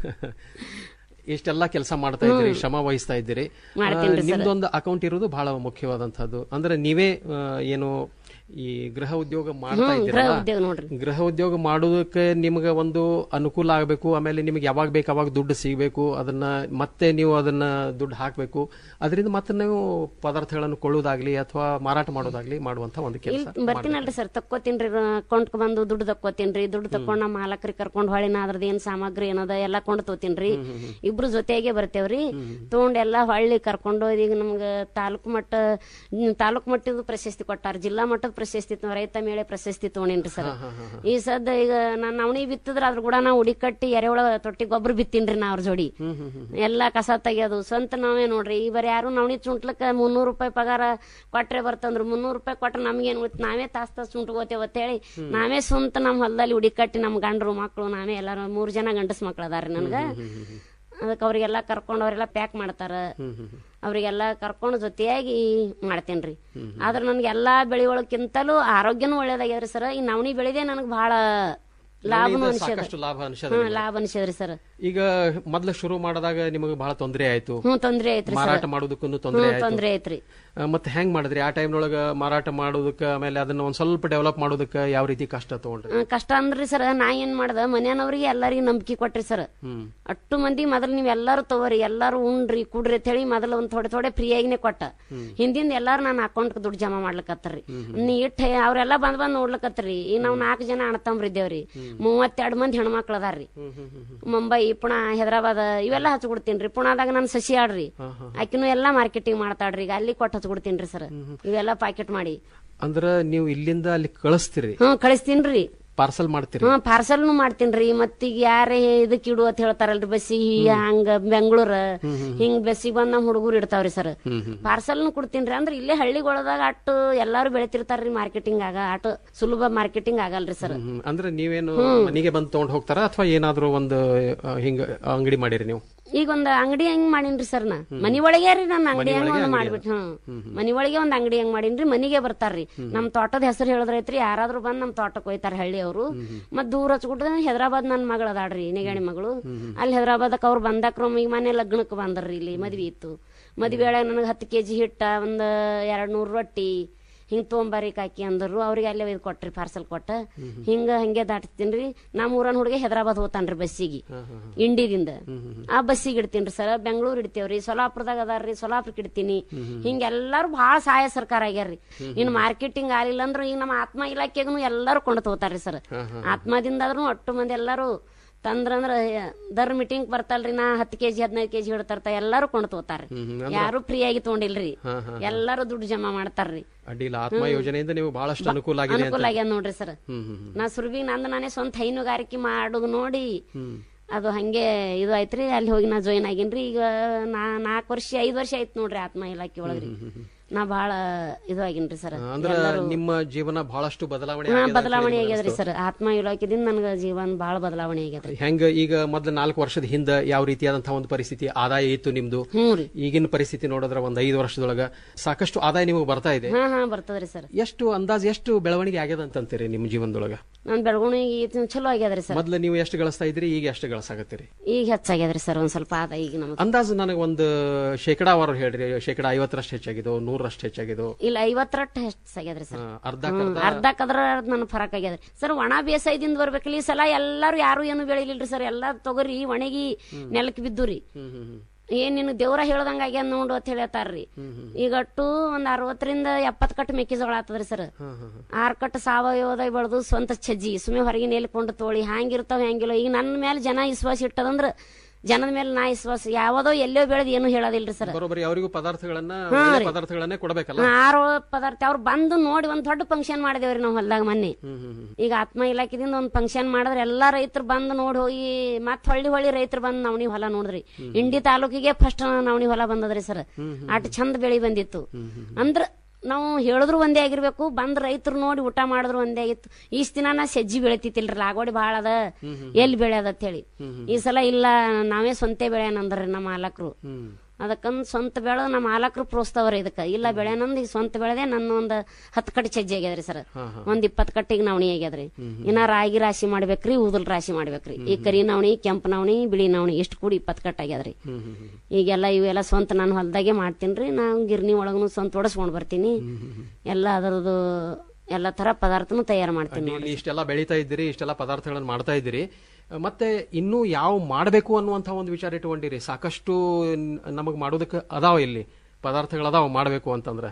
ಇಷ್ಟೆಲ್ಲ ಕೆಲಸ ಮಾಡ್ತಾ ಇದ್ದೀರಿ ಶ್ರಮ ವಹಿಸ್ತಾ ಇದ್ದೀರಿ ಮಾಡ್ತೀನ್ರಿ ಆ, ಸರ್. ನಿಮ್ದೊಂದು ಅಕೌಂಟ್ ಇರೋದು ಬಹಳ ಮುಖ್ಯವಾದಂತಹದ್ದು ಅಂದ್ರೆ ನೀವೇ ಆ, ಏನು ಈ ಗೃಹ ಉದ್ಯೋಗ ಮಾಡ್ತಾ ಹ್ಮ್, ಇದ್ದೀರಲ್ಲ ಗೃಹ ಉದ್ಯೋಗ ನೋಡ್ರಿ. ಗೃಹ ಉದ್ಯೋಗ ಮಾಡೋದಕ್ಕೆ ನಿಮ್ಗೆ ಒಂದು ಅನುಕೂಲ ಆಗಬೇಕು ಆಮೇಲೆ ನಿಮಗೆ ಯಾವಾಗ ಬೇಕು ಅವಾಗ ದುಡ್ಡು ಸಿಗಬೇಕು ಅದನ್ನ ಮತ್ತೆ ನೀವು ಅದನ್ನ ದುಡ್ಡು ಹಾಕಬೇಕು ಅದರಿಂದ ಮತ್ತೆ ನೀವು ಪದಾರ್ಥಗಳನ್ನು ಕೊಳ್ಳೋದಾಗ್ಲಿ ಅಥವಾ ಮಾರಾಟ ಮಾಡೋದಾಗ್ಲಿ ಮಾಡುವಂತ ಒಂದು ಕೆಲಸ ಇಲ್ಲಿ ಬರ್ತೀನಲ್ರಿ ಸರ್ ತಕ್ಕೋತೀನ್ರಿ ಅಕೌಂಟ್ ಬಂದು ದುಡ್ಡು ತಕ್ಕೋತೀನ್ರಿ ದುಡ್ಡು ತಕೊಂಡ್ ನಮ್ಮ ಮಾಲಕರಿಗೆ ಕರ್ಕೊಂಡ್ ಹೊಳಿ ನಾ ಅದ್ರದ್ದು ಏನ್ ಸಾಮಗ್ರಿ ಏನದ ಎಲ್ಲಾ ಕೊಂಡು ತೋತೀನ್ರಿ ಇಬ್ರು ಜೊತೆಗೆ ಬರ್ತೇವ್ರಿ ತಗೊಂಡ್ ಎಲ್ಲಾ ಹೊಳ್ಳಿ ಕರ್ಕೊಂಡು ಹೋಗಿ ಈಗ ನಮ್ಗ ತಾಲೂಕು ಮಟ್ಟ ಹ್ಮ್, ತಾಲೂಕು ಮಟ್ಟದ ಪ್ರಶಸ್ತಿ ಕೊಟ್ಟಾರ ಜಿಲ್ಲಾ ಮಟ್ಟದ ಪ್ರಶಸ್ತಿ ತೊ- ರೈತ ಮೇಳೆ ಪ್ರಶಸ್ತಿ ತಗೊಂಡೇನ್ರಿ ಸರ್ ಈ ಸದ್ದ ಈಗ ನಾನ್ ನವಣಿ ಬಿತ್ತಿದ್ರ ಅದ್ರ ಕೂಡ ನಾ ಉಡಿ ಕಟ್ಟಿ ಎರೆಹುಳ ತೊಟ್ಟಿ ಗೊಬ್ಬರ ಬಿತ್ತೀನ್ರಿ ನಾ ಅವ್ರ ಜೋಡಿ ಎಲ್ಲಾ ಕಸ ತೆಗಿಯೋದು ಸ್ವಂತ ನಾವೇ ನೋಡ್ರಿ ಈ ಬರೀ ಯಾರು ನವಣಿ ಚುಂಟ್ಲಕ್ಕ ಮುನ್ನೂರು ರೂಪಾಯಿ ಪಗಾರ ಕೊಟ್ರೆ ಬರ್ತಂದ್ರ ಮುನ್ನೂರು ರೂಪಾಯಿ ಕೊಟ್ರೆ ನಮ್ಗೇನ್ ಗೊತ್ತು ನಾವೇ ತಾಸ್ ತಾಸ್ ಚುಂಟ್ಕೋತೇವ ಹೇಳಿ ನಾವೇ ಸ್ವಂತ ನಮ್ಮ ಹೊಲದಲ್ಲಿ ಉಡಿ ಕಟ್ಟಿ ನಮ್ಮ ಗಂಡ್ರು ಮಕ್ಕಳು ನಾವೇ ಎಲ್ಲಾರು ಮೂರ್ ಜನ ಗಂಡಸ್ ಮಕ್ಳು ಅದಾರ ನನ್ಗ ಅದಕ್ಕೆ ಅವ್ರಿಗೆಲ್ಲ ಕರ್ಕೊಂಡು ಅವರೆಲ್ಲ ಪ್ಯಾಕ್ ಮಾಡ್ತಾರ ಅವ್ರಿಗೆಲ್ಲ ಕರ್ಕೊಂಡು ಜೊತೆಯಾಗಿ ಮಾಡ್ತೇನ್ರಿ ಆದ್ರೆ ನನ್ಗೆ ಎಲ್ಲಾ ಬೆಳೆ ಒಳಕ್ಕಿಂತಲೂ ಆರೋಗ್ಯನೂ ಒಳ್ಳೇದಾಗ್ಯದ್ರಿ ಸರ್ ಈ ನವಣಿ ಬೆಳೆದೇ ನನಗೆ ಬಹಳ ಲಾಭನೂ ನವಣಿಯಿಂದ ಅನ್ಸದ ಸಾಕಷ್ಟು ಲಾಭ ಅನ್ಸದ ಹ್ಮ್ ನಿಮಗೆ. ಲಾಭ ಅನ್ಸದ್ರಿ ಸರ್ ಈಗ ಮೊದ್ಲು ಶುರು ಮಾಡಿದಾಗ ನಿಮಗೆ ಬಹಳ ತೊಂದರೆ ಆಯ್ತು ಹ್ಞೂ ತೊಂದ್ರೆ ಐತ್ರಿ ಸರ್ ಮಾರಾಟ ಮಾಡೋದಕ್ಕೂ ತೊಂದರೆ ಹ್ಞೂ ಆಯ್ತು ತೊಂದ್ರೆ ಐತ್ರಿ ಆ, ಮತ್ತೆ ಹೆಂಗ್ ಮಾಡಿದ್ರಿ ಆ ಟೈಮ್ನೊಳಗ ಮಾರಾಟ ಮಾಡೋದಕ್ಕ ಆಮೇಲೆ ಅದನ್ನ ಒಂದ್ ಸ್ವಲ್ಪ ಡೆವಲಪ್ ಮಾಡೋದಕ್ಕ ಯಾವ ರೀತಿ ಕಷ್ಟ ತಗೊಂಡ್ರಿ ಹ್ಮ್, ಕಷ್ಟ ಅಂದ್ರಿ ಸರ್ ನಾ ಏನ್ ಮಾಡ್ದ ಮನ್ಯಾನವ್ರಿಗೆ ಎಲ್ಲರಿಗೂ ನಂಬಿಕೆ ಕೊಟ್ರಿ ಸರ್ ಹ್ಮ್ ಅಟ್ಟು ಮಂದಿ ಮೊದಲು ನೀವ್ ಎಲ್ಲಾರು ತಗೋರಿ ಎಲ್ಲಾರು ಉಣ್ರಿ ಕುಡ್ರಿ ಅಂತ ಹೇಳಿ ಮೊದಲು ಒಂದ್ ಥೋಡೆ ಥೋಡೆ ಫ್ರೀಯಾಗಿನೇ ಕೊಟ್ಟ ಹಿಂದಿಂದ ಎಲ್ಲಾರು ನನ್ನ ಅಕೌಂಟ್ ದುಡ್ಡು ಜಮಾ ಮಾಡ್ಲಕತ್ತರಿ ನೀ ಇಟ್ಟ ಅವ್ರೆಲ್ಲ ಬಂದ್ ಬಂದ್ ನೋಡ್ಲಕತ್ರಿ ಈಗ ನಾವ್ ನಾಲ್ಕು ಜನ ಅಣ್ಣತಂಬ್ರಿದ್ದೇವ್ರಿ ಮೂವತ್ತೆರಡು ಮಂದಿ ಹೆಣ್ಮಕ್ಳು ಅದಾರ್ರಿ ಮುಂಬೈ ಪುಣೆ ಹೈದರಾಬಾದ್ ಇವೆಲ್ಲ ಹಚ್ಕೊಡ್ತೀನ್ರಿ ಪುಣಾದಾಗ ನನ್ ಸಸಿ ಆಡ್ರಿ ಆಕಿನೂ ಎಲ್ಲಾ ಮಾರ್ಕೆಟಿಂಗ್ ಮಾಡ್ತಾಳ್ರಿ ಈಗ ಅಲ್ಲಿ ಕೊಟ್ಟು ಹಚ್ಕೊಡ್ತೀನ್ರಿ ಸರ್ ಇವೆಲ್ಲ ಪ್ಯಾಕೆಟ್ ಮಾಡಿ ಅಂದ್ರ ನೀವು ಇಲ್ಲಿಂದ ಅಲ್ಲಿ ಕಳಿಸ್ತೀರಿ ಹ್ಮ್ ಕಳಿಸ್ತೀನ್ರಿ ಪಾರ್ಸಲ್ ಮಾಡ್ತೀರಿ ಹ್ಮ್ ಪಾರ್ಸಲ್ನು ಮಾಡ್ತೀನ್ರಿ ಮತ್ತೀಗ ಯಾರೇ ಇದಕ್ ಇಡು ಅಂತ ಹೇಳ್ತಾರಲ್ರಿ ಬಸ್ಸಿಗೆ ಹಂಗ ಬೆಂಗಳೂರ ಹಿಂಗ್ ಬಸ್ಸಿಗೆ ಬಂದ ನಮ್ ಹುಡುಗರು ಇಡ್ತಾವ್ರಿ ಸರ್ ಪಾರ್ಸಲ್ನು ಕೊಡ್ತೀನ್ರಿ ಅಂದ್ರೆ ಇಲ್ಲೇ ಹಳ್ಳಿಗೊಳದಾಗ ಅಟ್ಟು ಎಲ್ಲಾರು ಬೆಳಿತಿರ್ತಾರ್ರಿ ಮಾರ್ಕೆಟಿಂಗ್ ಆಗ ಅಟ್ಟು ಸುಲಭ ಮಾರ್ಕೆಟಿಂಗ್ ಆಗಲ್ರಿ ಸರ್ ಹ್ಮ್. ಅಂದ್ರೆ ನೀವೇನು ಮನೆಗೆ ಬಂದು ತಗೊಂಡ್ ಹೋಗ್ತಾರ ಅಥವಾ ಏನಾದ್ರೂ ಒಂದು ಆ, ಹಿಂಗ ಅಂಗಡಿ ಮಾಡಿರಿ ನೀವು ಈಗ ಒಂದ್ ಅಂಗಡಿ ಹೆಂಗ್ ಮಾಡೀನ್ರಿ ಸರ್ ನಾ ಮನಿ ಒಳಗೆ ರೀ ನನ್ನ ಅಂಗಡಿ ಹೆಂಗ್ ಒಂದ್ ಮಾಡ್ಬಿಟ್ಟು ಹ್ಮ್ ಮನಿ ಒಳಗೆ ಒಂದ್ ಅಂಗಡಿ ಹೆಂಗ್ ಮಾಡೀನ್ರಿ ಮನಿಗೆ ಬರ್ತಾರ್ರಿ ನಮ್ ತೋಟದ ಹೆಸರು ಹೇಳಿದ್ರೈತ್ರಿ ಯಾರಾದ್ರೂ ಬಂದ್ ನಮ್ ತೋಟಕ್ಕೆ ಹೋಯ್ತಾರ ಹಳ್ಳಿ ಅವರು ಮತ್ ದೂರ ಹಚ್ಬಿಟ್ರೆ ಹೈದರಾಬಾದ್ ನನ್ ಮಗಳು ಅದಾಳ್ರಿ ನೆಗಾಣಿ ಮಗಳು ಅಲ್ಲಿ ಹೈದರಾಬಾದಕ್ ಅವ್ರು ಬಂದಾಕ್ರ ಈಗ ಮನೆ ಲಗ್ನಕ್ಕೆ ಬಂದರ್ರಿ ಇಲ್ಲಿ ಮದ್ವಿ ಇತ್ತು ಮದ್ವೆ ಒಳಗೆ ನನಗೆ ಹತ್ತು ಕೆಜಿ ಹಿಟ್ಟ ಒಂದ್ ಎರಡ್ ನೂರ್ ರೊಟ್ಟಿ ಹಿಂಗ್ ತೊಗೊಂಬಾರಿ ಕಾಕಿ ಅಂದರು ಅವ್ರಿಗೆ ಅಲ್ಲೇ ಒಯ್ದು ಕೊಟ್ರಿ ಪಾರ್ಸಲ್ ಕೊಟ್ಟ ಹಿಂಗ ಹಂಗೆ ದಾಟ್ತೀನ್ರಿ ನಮ್ಮ ಊರನ್ ಹುಡುಗ ಹೈದರಾಬಾದ್ ಹೋತಾನ್ರಿ ಬಸ್ಸಿಗೆ ಇಂಡಿದಿಂದ ಆ ಬಸ್ಸಿಗೆ ಇಡ್ತೀನ್ರಿ ಸರ್ ಬೆಂಗಳೂರು ಇಡ್ತೇವ್ರಿ ಸೊಲಾಪುರದಾಗ ಅದಾರ್ರಿ ಸೊಲಾಪುರಕ್ಕೆ ಇಡ್ತೀನಿ ಹಿಂಗ ಎಲ್ಲಾರು ಬಹಳ ಸಹಾಯ ಸರ್ಕಾರ ಆಗ್ಯಾರ್ರಿ ಇನ್ ಮಾರ್ಕೆಟಿಂಗ್ ಆಗಿಲ್ಲ ಅಂದ್ರೆ ಈಗ ನಮ್ಮ ಆತ್ಮ ಇಲಾಖೆಗೂ ಎಲ್ಲಾರು ಕೊಂಡು ತಗೋತಾರ್ರಿ ಸರ್ ಆತ್ಮದಿಂದ ಆದ್ರೂ ಒಟ್ಟು ಮಂದಿ ಎಲ್ಲಾರು ತಂದ್ರಂದ್ರ ದರ್ ಮೀಟಿಂಗ್ ಬರ್ತಲ್ರಿ ನಾ ಹತ್ತು ಕೆಜಿ ಹದಿನೈದು ಕೆಜಿ ಹಿಡ್ತಾರ ಎಲ್ಲಾರು ಕೊಂಡು ತಗೋತಾರ್ರಿ ಯಾರು ಫ್ರೀ ಆಗಿ ತಗೊಂಡಿಲ್ರಿ ಹಾ, ಹಾ, ಹಾ. ಎಲ್ಲಾರು ದುಡ್ಡು ಜಮಾ ಮಾಡ್ತಾರ್ರಿ ಅಡ್ಡಿಲ್ಲ ಆತ್ಮ ಯೋಜನೆಯಿಂದ ನೀವು ಬಹಳಷ್ಟು ಅನುಕೂಲ ಆಗಿದೆ ಅನುಕೂಲ ಅಂತ ಆಗ್ಯಾದ ನೋಡ್ರಿ ಸರ್ ಹ್ಮ್ ಹ್ಮ್ ಹ್ಮ್. ನಾ ಸುರ್ಬಿ ನಂದು ನಾನೇ ಸ್ವಂತ ಹೈನುಗಾರಿಕೆ ಮಾಡೋದು ನೋಡಿ ಅದು ಹಂಗೆ ಇದು ಆಯ್ತ್ರಿ ಅಲ್ಲಿ ಹೋಗಿ ನಾ ಜಾಯಿನ್ ಆಗೇನ್ರಿ ಈಗ ನಾ ನಾಲ್ಕು ವರ್ಷ ಐದು ವರ್ಷ ಆಯ್ತು ನೋಡ್ರಿ ಆತ್ಮ ಇಲಾಖೆ ಒಳಗ್ರಿ ನಾ ಬಹಳ ಇದು ಆಗೇನ್ರಿ ಸರ್ ಅಂದ್ರ ನಿಮ್ಮ ಜೀವನ ಬಹಳಷ್ಟು ಬದಲಾವಣೆ ಹಾ ಆಗಿದೆ ಅಂತ ಬದಲಾವಣೆ ನಿಮ್ಗೆ ಆಗ್ಯದ್ರಿ ಅನ್ಸ್ತು. ಸರ್ ಆತ್ಮ ಇಲಾಖೆದಿಂದ ನನ್ಗ ಜೀವನ ಬಹಳ ಬದಲಾವಣೆ ಆಗ್ಯದ್ರಿ ಹೆಂಗ ಈಗ ಮೊದ್ಲು ನಾಲ್ಕು ವರ್ಷದ ಹಿಂದ ಯಾವ ರೀತಿಯಾದಂತಹ ಒಂದು ಪರಿಸ್ಥಿತಿ ಆದಾಯ ಇತ್ತು ನಿಮ್ದು ಈಗಿನ ಪರಿಸ್ಥಿತಿ ನೋಡಿದ್ರೆ ಒಂದ್ ಐದು ವರ್ಷದೊಳಗ ಸಾಕಷ್ಟು ಆದಾಯ ನಿಮಗೆ ಬರ್ತಾ ಇದೆ ಹಾ ಹಾ ಬರ್ತದ್ರಿ ಸರ್ ಎಷ್ಟು ಅಂದಾಜ್ ಎಷ್ಟು ಬೆಳವಣಿಗೆ ಆಗ್ಯದ ಅಂತಂತೀರಿ ನಿಮ್ಮ ಜೀವನದೊಳಗ ನನ್ ಬೆಳಗುಣಿಗೆ ಚಲೋ ಆಗ್ಯದ್ರಿ ಸರ್ ಮೊದ್ಲು ನೀವು ಎಷ್ಟು ಗಳಿಸ್ತಾ ಇದ್ರಿ ಈಗ ಎಷ್ಟು ಗಳಿಸಾಗತ್ತೀರಿ ಈಗ ಹೆಚ್ಚಾಗ್ಯದ್ರಿ ಸರ್ ಒಂದ್ ಸ್ವಲ್ಪ ಆದ ಈಗ ನಮ್ದು ಅಂದಾಜು ನನಗೆ ಒಂದು ಶೇಕಡಾವಾರು ಹೇಳ್ರಿ ಶೇಕಡ ಐವತ್ತರಷ್ಟು ಹೆಚ್ಚಾಗಿದೋ ನೂರರಷ್ಟು ಹೆಚ್ಚಾಗಿದೋ ಇಲ್ಲ ಐವತ್ತರಟ್ಟು ಹೆಚ್ಚಾಗ್ಯದ್ರಿ ಸರ್ ಆ, ಅರ್ಧ ಹ್ಮ್, ಅರ್ಧಕ್ಕದ್ರ ನನ್ ಫರಕ್ ಆಗ್ಯದ್ರಿ ಸರ್ ಒಣ ಬೇಸಾಯದಿಂದ ಬರ್ಬೇಕಲ್ಲ ಈ ಸಲ ಎಲ್ಲಾರು ಯಾರು ಏನು ಬೆಳಿಲಿಲ್ರಿ ಸರ್ ಎಲ್ಲಾ ತೊಗರಿ ಒಣಗಿ ನೆಲಕ್ ಬಿದ್ದುರಿ ಏನ್ ನಿನ್ ದೇವ್ರ ಹೇಳ್ದಂಗ ಆಗ್ಯಾದ ನೋಡು ಅಂತ ಹೇಳ್ತಾರ್ರಿ ಈಗ ಅಟ್ಟು ಒಂದ್ ಅರವತ್ತರಿಂದ ಎಪ್ಪತ್ ಕಟ್ಟು ಮೆಕ್ಕೆಜೋಳ ಆತದ್ರಿ ಸರ್ ಆರ್ ಕಟ್ಟು ಸಾವಯವದ ಬೆಳೆದು ಸ್ವಂತ ಛಜ್ಜಿ ಸುಮ್ಮನೆ ಹೊರಗಿನ ಎಲ್ಕೊಂಡು ತೋಳಿ ಹ್ಯಾಂಗಿರ್ತಾವ ಹೆಂಗಿಲ್ಲ ಈಗ ನನ್ನ ಮೇಲೆ ಜನ ವಿಶ್ವಾಸ ಇಟ್ಟದಂದ್ರ ಜನದ ಮೇಲೆ ನಾ ವಿಶ್ವಾಸ ಯಾವದೋ ಎಲ್ಲೋ ಬೆಳೆದ್ ಏನು ಹೇಳೋದಿಲ್ರಿ ಸರ್ ಬರೋಬ್ಬರಿ ಅವರಿಗೂ ಪದಾರ್ಥಗಳನ್ನ ಹಾ ಒಳ್ಳೆ ರೀ. ಪದಾರ್ಥಗಳನ್ನೇ ಕೊಡಬೇಕಲ್ಲ ಆರು ಪದಾರ್ಥ ಅವ್ರು ಬಂದು ನೋಡಿ ಒಂದ್ ದೊಡ್ಡ ಫಂಕ್ಷನ್ ಮಾಡಿದೇವ್ರಿ ನಾವು ಹೊಲ್ದಾಗ ಮೊನ್ನೆ ಈಗ ಆತ್ಮ ಇಲಾಖೆದಿಂದ ಒಂದ್ ಫಂಕ್ಷನ್ ಮಾಡಿದ್ರೆ ಎಲ್ಲಾ ರೈತರು ಬಂದು ನೋಡಿ ಹೋಗಿ ಮತ್ ಹೊಳ್ಳಿ ಹೊಳ್ಳಿ ರೈತರು ಬಂದು ನವಣಿ ಹೊಲ ನೋಡಿದ್ರಿ ಇಂಡಿ ತಾಲೂಕಿಗೆ ಫಸ್ಟ್ ನವಣಿ ಹೊಲ ಬಂದದ್ರಿ ಸರ್ ಅಟ್ ಚಂದ ಬೆಳಿ ಬಂದಿತ್ತು ಅಂದ್ರ ನಾವು ಹೇಳಿದ್ರು ಒಂದೇ ಆಗಿರ್ಬೇಕು ಬಂದ್ ರೈತರು ನೋಡಿ ಊಟ ಮಾಡಿದ್ರು ಒಂದೇ ಆಗಿತ್ತು ಈಸ್ ದಿನ ನಾ ಸಜ್ಜಿ ಬೆಳಿತಿತ್ತಿಲ್ರಿ ಲಾಗೋಡಿ ಬಾಳ ಅದ ಎಲ್ಲಿ ಬೆಳೆಯದ ಅಂತ ಹೇಳಿ ಈ ಸಲ ಇಲ್ಲ ನಾವೇ ಸ್ವಂತೆ ಬೆಳೆಯನಂದ್ರಿ ನಮ್ಮ ಮಾಲಕರು ಅದಕ್ಕಂದ್ ಸ್ವಂತ ಬೆಳೆದ ನಮ್ಮ ಮಾಲಕರು ಪ್ರೋತ್ಸಾವ್ರಿ ಇದಕ್ಕ ಇಲ್ಲ ಬೆಳೆನಂದ್ ಈಗ ಸ್ವಂತ ಬೆಳೆದೆ ನನ್ನ ಒಂದ್ ಹತ್ತು ಕಟ್ಟಿ ಸಜ್ಜಿ ಆಗ್ಯದ್ರಿ ಸರ್ ಒಂದ್ ಇಪ್ಪತ್ ಕಟ್ಟಿಗೆ ನವಣಿ ಆಗ್ಯದ್ರಿ ಇನ್ನ ರಾಗಿ ರಾಶಿ ಮಾಡ್ಬೇಕ್ರಿ ಊದಲ್ ರಾಶಿ ಮಾಡ್ಬೇಕ್ರಿ ಈ ಕರಿ ನವಣಿ ಕೆಂಪು ನವಣಿ ಬಿಳಿ ನವಣಿ ಇಷ್ಟು ಕೂಡಿ ಇಪ್ಪತ್ ಕಟ್ ಆಗ್ಯದ್ರಿ ಈಗೆಲ್ಲ ಇವೆಲ್ಲ ಸ್ವಂತ ನಾನು ಹೊಲ್ದಾಗೆ ಮಾಡ್ತೀನ್ರಿ ನಾವು ಗಿರ್ನಿ ಒಳಗನು ಸ್ವಂತ ಒಡಸ್ಕೊಂಡ್ ಬರ್ತೀನಿ ಎಲ್ಲ ಅದರದ್ದು ಎಲ್ಲ ತರ ಪದಾರ್ಥನು ತಯಾರು ಮಾಡ್ತೀನಿ ಇಲ್ಲಿ ಇಷ್ಟೆಲ್ಲ ಬೆಳೀತಾ ಇದ್ದೀರಿ ಇಷ್ಟೆಲ್ಲ ಪದಾರ್ಥಗಳನ್ನ ಮಾಡ್ತಾ ಇದ್ದೀರಿ ಮತ್ತೆ ಇನ್ನೂ ಯಾವ ಮಾಡಬೇಕು ಅನ್ನುವಂಥ ಒಂದು ವಿಚಾರ ಇಟ್ಕೊಂಡಿರಿ ಸಾಕಷ್ಟು ನಮಗೆ ಮಾಡೋದಕ್ಕೆ ಅದಾವ ಇಲ್ಲಿ ಪದಾರ್ಥಗಳು ಅದಾವ ಮಾಡಬೇಕು ಅಂತಂದ್ರೆ